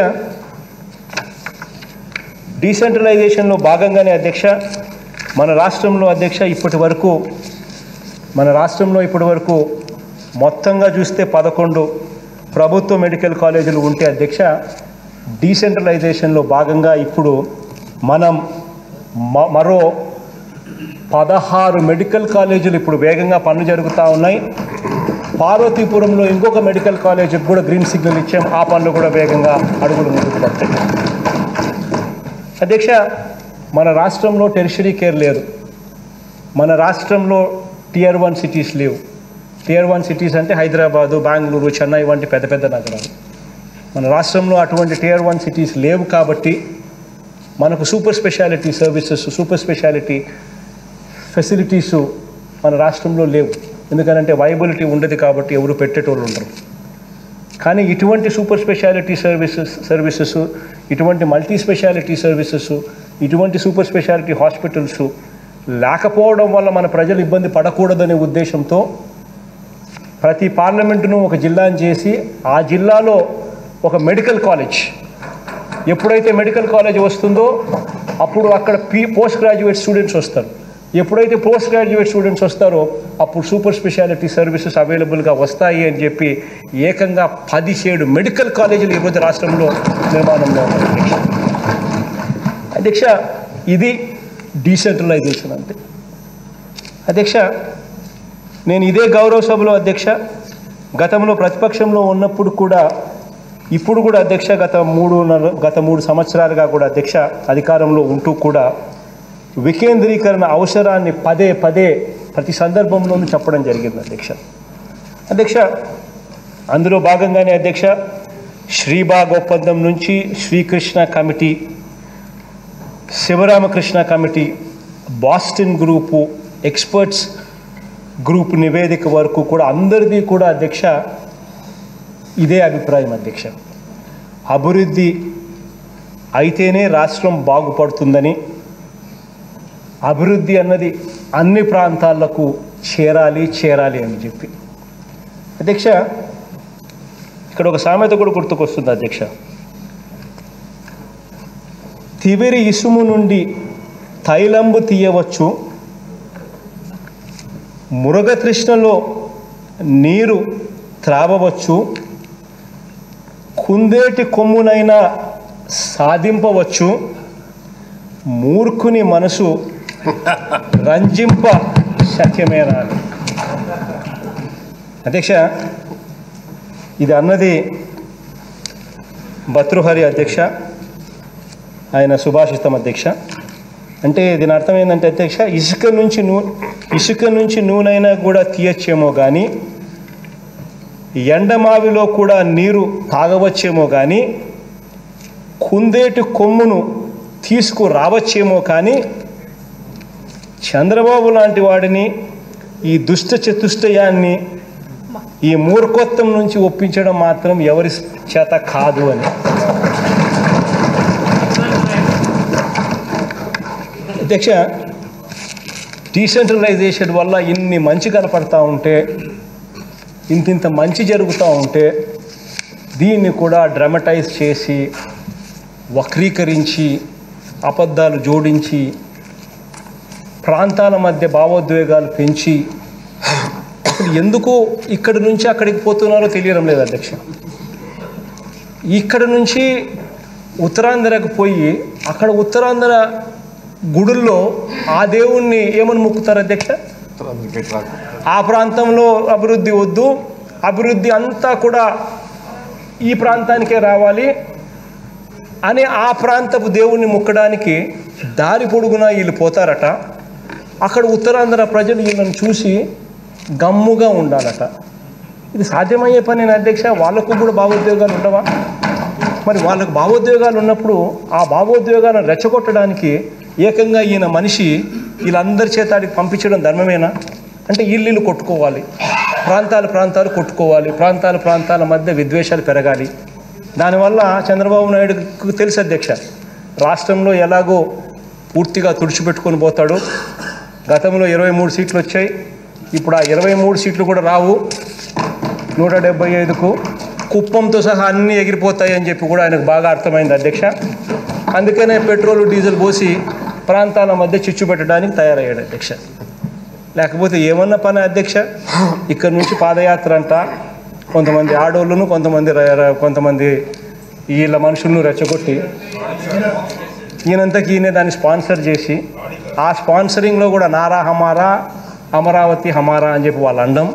డీసెంట్రలైజేషన్లో భాగంగానే అధ్యక్ష మన రాష్ట్రంలో అధ్యక్ష ఇప్పటి వరకు మన రాష్ట్రంలో ఇప్పటి వరకు మొత్తంగా చూస్తే పదకొండు ప్రభుత్వ మెడికల్ కాలేజీలు ఉంటే అధ్యక్ష డీసెంట్రలైజేషన్లో భాగంగా ఇప్పుడు మనం మ- మరో పదహారు మెడికల్ కాలేజీలు ఇప్పుడు వేగంగా పనులు జరుగుతూ ఉన్నాయి పార్వతీపురంలో ఇంకొక మెడికల్ కాలేజీకి కూడా గ్రీన్ సిగ్నల్ ఇచ్చాం ఆ పనులు కూడా వేగంగా అడుగులు ముందుకు పడతాయి అధ్యక్ష మన రాష్ట్రంలో టెరిషరీ కేర్ లేదు మన రాష్ట్రంలో టియర్ వన్ సిటీస్ లేవు టియర్ వన్ సిటీస్ అంటే హైదరాబాదు బెంగళూరు చెన్నై వంటి పెద్ద పెద్ద నగరాలు మన రాష్ట్రంలో అటువంటి టియర్ వన్ సిటీస్ లేవు కాబట్టి మనకు super speciality services super speciality facilities మన రాష్ట్రంలో లేవు ఎందుకనంటే వైబిలిటీ ఉండదు కాబట్టి ఎవరు పెట్టేటోళ్ళు ఉండరు కానీ ఇటువంటి సూపర్ స్పెషాలిటీ సర్వీసెస్ సర్వీసెస్ ఇటువంటి మల్టీ స్పెషాలిటీ సర్వీసెస్ ఇటువంటి సూపర్ స్పెషాలిటీ హాస్పిటల్స్ లేకపోవడం వల్ల మన ప్రజలు ఇబ్బంది పడకూడదనే ఉద్దేశంతో ప్రతి పార్లమెంటును ఒక జిల్లాని చేసి ఆ జిల్లాలో ఒక మెడికల్ కాలేజ్ ఎప్పుడైతే మెడికల్ కాలేజ్ వస్తుందో అప్పుడు అక్కడ పీ పోస్ట్ గ్రాడ్యుయేట్ స్టూడెంట్స్ వస్తారు ఎప్పుడైతే పోస్ట్ గ్రాడ్యుయేట్ స్టూడెంట్స్ వస్తారో అప్పుడు సూపర్ స్పెషాలిటీ సర్వీసెస్ అవైలబుల్గా వస్తాయి అని చెప్పి ఏకంగా పదిహేడు మెడికల్ కాలేజీలు ఈరోజు రాష్ట్రంలో నిర్మాణంలో ఉన్నాయి అధ్యక్ష అధ్యక్ష ఇది డీసెంట్రలైజేషన్ అంటే అధ్యక్ష నేను ఇదే గౌరవ సభలో అధ్యక్ష గతంలో ప్రతిపక్షంలో ఉన్నప్పుడు కూడా ఇప్పుడు కూడా అధ్యక్ష గత మూడు నర- గత మూడు సంవత్సరాలుగా కూడా అధ్యక్ష అధికారంలో ఉంటూ కూడా వికేంద్రీకరణ అవసరాన్ని పదే పదే ప్రతి సందర్భంలోనూ చెప్పడం జరిగింది అధ్యక్ష అధ్యక్ష అందులో భాగంగానే అధ్యక్ష శ్రీబాగ్ ఒప్పందం నుంచి Srikrishna committee Sivaramakrishna committee Boston group experts group నివేదిక వరకు కూడా అందరిది కూడా అధ్యక్ష ఇదే అభిప్రాయం అధ్యక్ష అభివృద్ధి అయితేనే రాష్ట్రం బాగుపడుతుందని అభివృద్ధి అన్నది అన్ని ప్రాంతాలకు చేరాలి చేరాలి అని చెప్పి అధ్యక్ష ఇక్కడ ఒక సామెత కూడా గుర్తుకొస్తుంది అధ్యక్ష తివిరి ఇసుము నుండి తైలంబు తీయవచ్చు మురగతృష్ణలో నీరు త్రావవచ్చు కుందేటి కొమ్మునైనా సాధింపవచ్చు మూర్ఖుని మనసు రంజింప శక్యమేనా అని అధ్యక్ష ఇది అన్నది భతృహరి అధ్యక్ష ఆయన సుభాషితం అధ్యక్ష అంటే దీని అర్థం ఏంటంటే అధ్యక్ష ఇసుక నుంచి నూ ఇసుక నుంచి నూనెైనా కూడా తీయచ్చేమో కానీ ఎండమావిలో కూడా నీరు తాగవచ్చేమో కానీ కుందేటి కొమ్మును తీసుకురావచ్చేమో కానీ చంద్రబాబు లాంటి వాడిని ఈ దుష్ట చతుష్టయాన్ని ఈ మూర్ఖత్వం నుంచి ఒప్పించడం మాత్రం ఎవరి చేత కాదు అని అధ్యక్ష డీసెంట్రలైజేషన్ వల్ల ఇన్ని మంచి కనపడతా ఉంటే ఇంతింత మంచి జరుగుతూ ఉంటే దీన్ని కూడా డ్రమటైజ్ చేసి వక్రీకరించి అబద్ధాలు జోడించి ప్రాంతాల మధ్య భావోద్వేగాలు పెంచి అసలు ఎందుకు ఇక్కడి నుంచి అక్కడికి పోతున్నారో తెలియడం లేదు అధ్యక్ష ఇక్కడ నుంచి ఉత్తరాంధ్రకు పోయి అక్కడ ఉత్తరాంధ్ర గుడుల్లో ఆ దేవుణ్ణి ఏమని మొక్కుతారు అధ్యక్ష ఆ ప్రాంతంలో అభివృద్ధి వద్దు అభివృద్ధి అంతా కూడా ఈ ప్రాంతానికే రావాలి అని ఆ ప్రాంతపు దేవుణ్ణి మొక్కడానికి దారి పొడుగునా వీళ్ళు పోతారట అక్కడ ఉత్తరాంధ్ర ప్రజలు వీళ్ళని చూసి గమ్ముగా ఉండాలట ఇది సాధ్యమయ్యే పని అధ్యక్ష వాళ్ళకు కూడా భావోద్వేగాలు ఉండవా మరి వాళ్ళకు భావోద్వేగాలు ఉన్నప్పుడు ఆ భావోద్వేగాలను రెచ్చగొట్టడానికి ఏకంగా ఈయన మనిషి వీళ్ళందరి చేత ఆడికి పంపించడం ధర్మమేనా అంటే ఇల్లు కొట్టుకోవాలి ప్రాంతాలు ప్రాంతాలు కొట్టుకోవాలి ప్రాంతాల ప్రాంతాల మధ్య విద్వేషాలు పెరగాలి దానివల్ల చంద్రబాబు నాయుడుకు తెలుసు అధ్యక్ష రాష్ట్రంలో ఎలాగో పూర్తిగా తుడిచిపెట్టుకొని పోతాడు గతంలో ఇరవై మూడు సీట్లు వచ్చాయి ఇప్పుడు ఆ ఇరవై మూడు సీట్లు కూడా రావు నూట డెబ్బై ఐదుకు కుప్పంతో సహా అన్నీ ఎగిరిపోతాయి అని చెప్పి కూడా ఆయనకు బాగా అర్థమైంది అధ్యక్ష అందుకనే పెట్రోల్ డీజిల్ పోసి ప్రాంతాల మధ్య చిచ్చు పెట్టడానికి తయారయ్యాడు అధ్యక్ష లేకపోతే ఏమన్నా పని అధ్యక్ష ఇక్కడ నుంచి పాదయాత్ర అంట కొంతమంది ఆడోళ్ళను కొంతమంది ర- ర- కొంతమంది వీళ్ళ మనుషులను రెచ్చగొట్టి ఈయనంతకి ఈయన దాన్ని స్పాన్సర్ చేసి ఆ స్పాన్సరింగ్లో కూడా నారా హమారా అమరావతి హమారా అని చెప్పి వాళ్ళు అనడం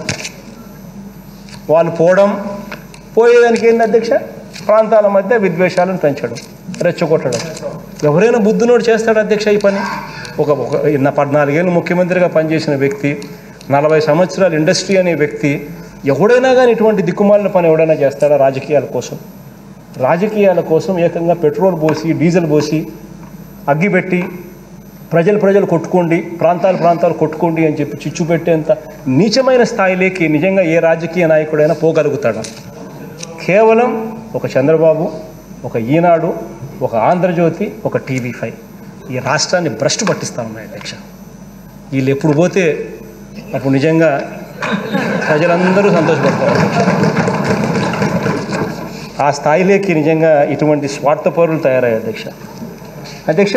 వాళ్ళు పోవడం పోయేదానికి ఏంటి అధ్యక్ష ప్రాంతాల మధ్య విద్వేషాలను పెంచడం రెచ్చగొట్టడం ఎవరైనా బుద్ధునోడు చేస్తాడు అధ్యక్ష ఈ పని ఒక ఒక నా పద్నాలుగేళ్ళు ముఖ్యమంత్రిగా పనిచేసిన వ్యక్తి నలభై సంవత్సరాలు ఇండస్ట్రీ అనే వ్యక్తి ఎవడైనా కానీ ఇటువంటి దిక్కుమాలిన పని ఎవడైనా చేస్తాడా రాజకీయాల కోసం రాజకీయాల కోసం ఏకంగా పెట్రోల్ పోసి డీజిల్ పోసి అగ్గిపెట్టి ప్రజలు ప్రజలు కొట్టుకోండి ప్రాంతాలు ప్రాంతాలు కొట్టుకోండి అని చెప్పి చిచ్చు పెట్టేంత నీచమైన స్థాయిలోకి నిజంగా ఏ రాజకీయ నాయకుడైనా పోగలుగుతాడా కేవలం ఒక చంద్రబాబు ఒక ఈనాడు ఒక ఆంధ్రజ్యోతి ఒక టీవీ ఫైవ్ ఈ రాష్ట్రాన్ని భ్రష్టు పట్టిస్తా ఉన్నాయి అధ్యక్ష వీళ్ళు ఎప్పుడు పోతే అప్పుడు నిజంగా ప్రజలందరూ సంతోషపడతారు ఆ స్థాయిలోకి నిజంగా ఇటువంటి స్వార్థపరులు తయారయ్యారు అధ్యక్ష అధ్యక్ష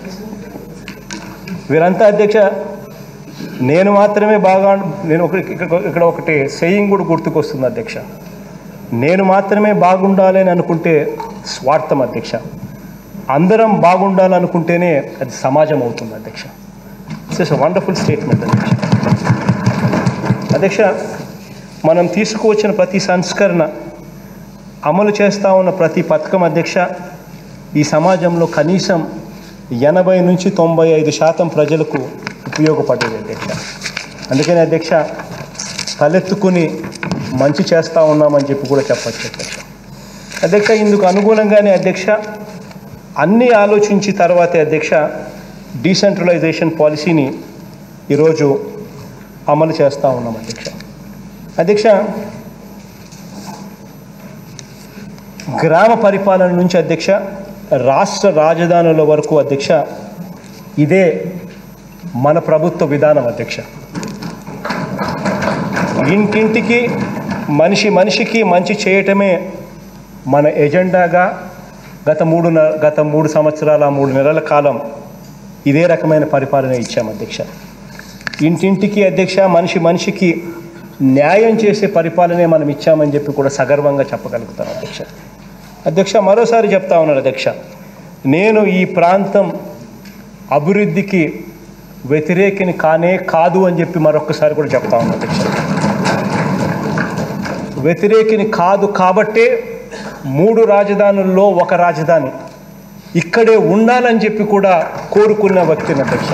వీరంతా అధ్యక్ష నేను మాత్రమే బాగా నేను ఒక ఇక్కడ ఇక్కడ ఒకటి సెయింగ్ కూడా గుర్తుకొస్తుంది అధ్యక్ష నేను మాత్రమే బాగుండాలి అని అనుకుంటే స్వార్థం అధ్యక్ష అందరం బాగుండాలనుకుంటేనే అది సమాజం అవుతుంది అధ్యక్ష ఇట్స్ వండర్ఫుల్ స్టేట్మెంట్ అధ్యక్ష అధ్యక్ష మనం తీసుకువచ్చిన ప్రతి సంస్కరణ అమలు చేస్తూ ఉన్న ప్రతి పథకం అధ్యక్ష ఈ సమాజంలో కనీసం ఎనభై నుంచి తొంభై ఐదు శాతం ప్రజలకు ఉపయోగపడేది అధ్యక్ష అందుకని అధ్యక్ష తలెత్తుకుని మంచి చేస్తూ ఉన్నామని చెప్పి కూడా చెప్పచ్చు అధ్యక్ష అధ్యక్ష ఇందుకు అనుగుణంగానే అధ్యక్ష అన్నీ ఆలోచించి తర్వాతే అధ్యక్ష డీసెంట్రలైజేషన్ పాలసీని ఈరోజు అమలు చేస్తూ ఉన్నాం అధ్యక్ష అధ్యక్ష గ్రామ పరిపాలన నుంచి అధ్యక్ష రాష్ట్ర రాజధానుల వరకు అధ్యక్ష ఇదే మన ప్రభుత్వ విధానం అధ్యక్ష ఇంటింటికి మనిషి మనిషికి మంచి చేయటమే మన ఎజెండాగా గత మూడు న- గత మూడు సంవత్సరాల మూడు నెలల కాలం ఇదే రకమైన పరిపాలన ఇచ్చాం అధ్యక్ష ఇంటింటికి అధ్యక్ష మనిషి మనిషికి న్యాయం చేసే పరిపాలనే మనం ఇచ్చామని చెప్పి కూడా సగర్వంగా చెప్పగలుగుతాం అధ్యక్ష అధ్యక్ష మరోసారి చెప్తా ఉన్నాను అధ్యక్ష నేను ఈ ప్రాంతం అభివృద్ధికి వ్యతిరేకిని కానే కాదు అని చెప్పి మరొకసారి కూడా చెప్తా ఉన్నాను అధ్యక్ష వ్యతిరేకిని కాదు కాబట్టే మూడు రాజధానుల్లో ఒక రాజధాని ఇక్కడే ఉండాలని చెప్పి కూడా కోరుకున్న వ్యక్తిని అధ్యక్ష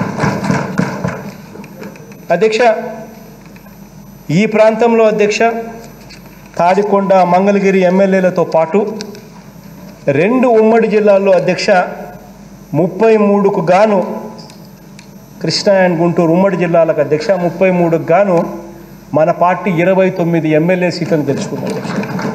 అధ్యక్ష ఈ ప్రాంతంలో అధ్యక్ష తాడికొండ మంగళగిరి ఎమ్మెల్యేలతో పాటు రెండు ఉమ్మడి జిల్లాల్లో అధ్యక్ష ముప్పై మూడుకు గాను కృష్ణా అండ్ గుంటూరు ఉమ్మడి జిల్లాలకు అధ్యక్ష ముప్పై మూడుకు గాను మన పార్టీ ఇరవై తొమ్మిది ఎమ్మెల్యే సీట్లను గెలుచుకుంది అధ్యక్ష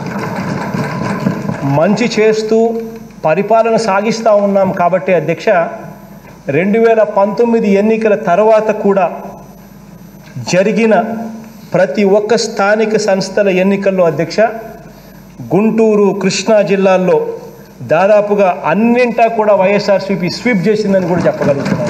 మంచి చేస్తూ పరిపాలన సాగిస్తూ ఉన్నాం కాబట్టి అధ్యక్ష రెండు వేల పంతొమ్మిది ఎన్నికల తర్వాత కూడా జరిగిన ప్రతి ఒక్క స్థానిక సంస్థల ఎన్నికల్లో అధ్యక్ష గుంటూరు కృష్ణా జిల్లాల్లో దాదాపుగా అన్నింటా కూడా వైఎస్ఆర్సీపీ స్వీప్ చేసిందని కూడా చెప్పగలుగుతున్నాను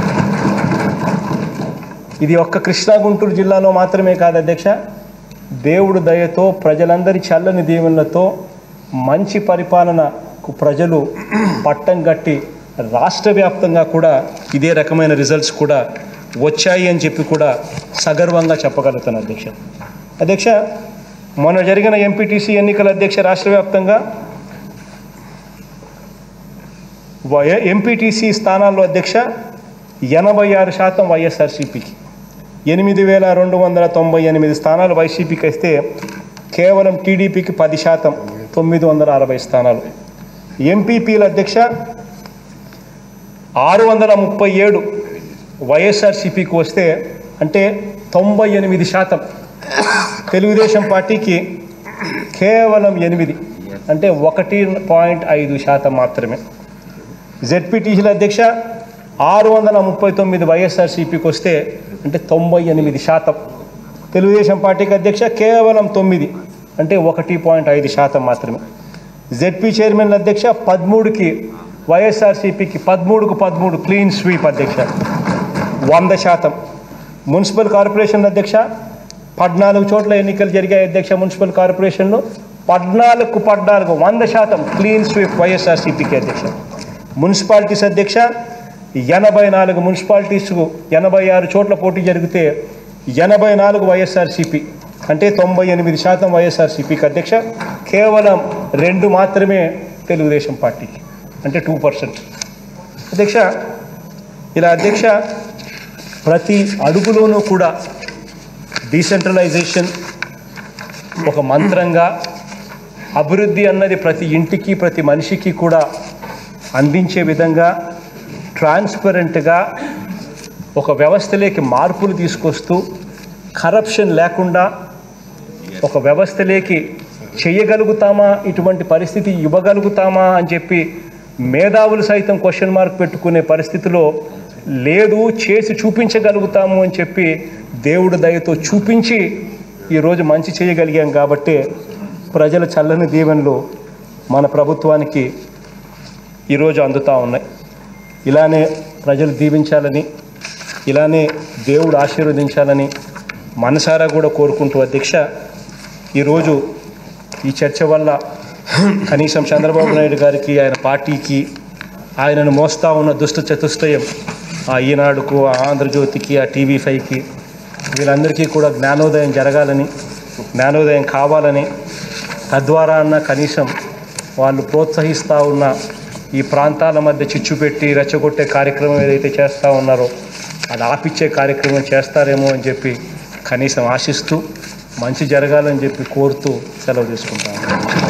ఇది ఒక్క కృష్ణా గుంటూరు జిల్లాలో మాత్రమే కాదు అధ్యక్ష దేవుడు దయతో ప్రజలందరి చల్లని దీవెనలతో మంచి పరిపాలనకు ప్రజలు పట్టం కట్టి రాష్ట్ర వ్యాప్తంగా కూడా ఇదే రకమైన రిజల్ట్స్ కూడా వచ్చాయి అని చెప్పి కూడా సగర్వంగా చెప్పగలుగుతాను అధ్యక్ష అధ్యక్ష మొన్న జరిగిన ఎంపీటీసీ ఎన్నికల అధ్యక్ష రాష్ట్ర వ్యాప్తంగా ఎంపీటీసీ స్థానాల్లో అధ్యక్ష ఎనభై ఆరు శాతం వైఎస్ఆర్సీపీకి ఎనిమిది వేల రెండు వందల తొంభై ఎనిమిది స్థానాలు వైసీపీకి ఇస్తే కేవలం టీడీపీకి పది శాతం తొమ్మిది వందల అరవై స్థానాలు ఎంపీపీల అధ్యక్ష ఆరు వందల ముప్పై ఏడు వైఎస్ఆర్సీపీకి వస్తే అంటే తొంభై ఎనిమిది శాతం తెలుగుదేశం పార్టీకి కేవలం ఎనిమిది అంటే ఒకటి పాయింట్ ఐదు శాతం మాత్రమే జెడ్పీటీసీల అధ్యక్ష ఆరు వందల ముప్పై తొమ్మిది వైఎస్ఆర్సీపీకి వస్తే అంటే తొంభై ఎనిమిది శాతం తెలుగుదేశం పార్టీకి అధ్యక్ష కేవలం తొమ్మిది అంటే ఒకటి పాయింట్ ఐదు శాతం మాత్రమే జెడ్పీ చైర్మన్ అధ్యక్ష పదమూడుకి వైఎస్ఆర్సీపీకి పదమూడుకు పదమూడు క్లీన్ స్వీప్ అధ్యక్ష వంద శాతం మున్సిపల్ కార్పొరేషన్ అధ్యక్ష పద్నాలుగు చోట్ల ఎన్నికలు జరిగాయి అధ్యక్ష మున్సిపల్ కార్పొరేషన్లో పద్నాలుగు పద్నాలుగు వంద శాతం క్లీన్ స్వీప్ వైఎస్ఆర్సీపీకి అధ్యక్ష మున్సిపాలిటీస్ అధ్యక్ష ఎనభై నాలుగు మున్సిపాలిటీస్కు ఎనభై ఆరు చోట్ల పోటీ జరిగితే ఎనభై నాలుగు వైఎస్ఆర్సీపీ అంటే తొంభై ఎనిమిది శాతం వైఎస్ఆర్సీపీకి అధ్యక్ష కేవలం రెండు మాత్రమే తెలుగుదేశం పార్టీకి అంటే టూ పర్సెంట్ అధ్యక్ష ఇలా అధ్యక్ష ప్రతి అడుగులోనూ కూడా డీసెంట్రలైజేషన్ ఒక మంత్రంగా అభివృద్ధి అన్నది ప్రతి ఇంటికి ప్రతి మనిషికి కూడా అందించే విధంగా ట్రాన్స్పరెంట్గా ఒక వ్యవస్థలోకి మార్పులు తీసుకొస్తూ కరప్షన్ లేకుండా ఒక వ్యవస్థలోకి చేయగలుగుతామా ఇటువంటి పరిస్థితి ఇవ్వగలుగుతామా అని చెప్పి మేధావులు సైతం క్వశ్చన్ మార్క్ పెట్టుకునే పరిస్థితిలో లేదు చేసి చూపించగలుగుతాము అని చెప్పి దేవుడు దయతో చూపించి ఈరోజు మంచి చేయగలిగాం కాబట్టి ప్రజల చల్లని దీవెనలు మన ప్రభుత్వానికి ఈరోజు అందుతూ ఉన్నాయి ఇలానే ప్రజలు దీవించాలని ఇలానే దేవుడు ఆశీర్వదించాలని మనసారా కూడా కోరుకుంటూ అధ్యక్ష ఈరోజు ఈ చర్చ వల్ల కనీసం చంద్రబాబు నాయుడు గారికి ఆయన పార్టీకి ఆయనను మోస్తా ఉన్న దుష్ట చతుష్టయం ఆ ఈనాడుకు ఆ ఆంధ్రజ్యోతికి ఆ టీవీ ఫైవ్కి వీళ్ళందరికీ కూడా జ్ఞానోదయం జరగాలని జ్ఞానోదయం కావాలని తద్వారా అన్న కనీసం వాళ్ళు ప్రోత్సహిస్తూ ఉన్న ఈ ప్రాంతాల మధ్య చిచ్చు పెట్టి రెచ్చగొట్టే కార్యక్రమం ఏదైతే చేస్తూ ఉన్నారో అది ఆపిచ్చే కార్యక్రమం చేస్తారేమో అని చెప్పి కనీసం ఆశిస్తూ మంచి జరగాలని చెప్పి కోరుతూ సెలవు తీసుకుంటాను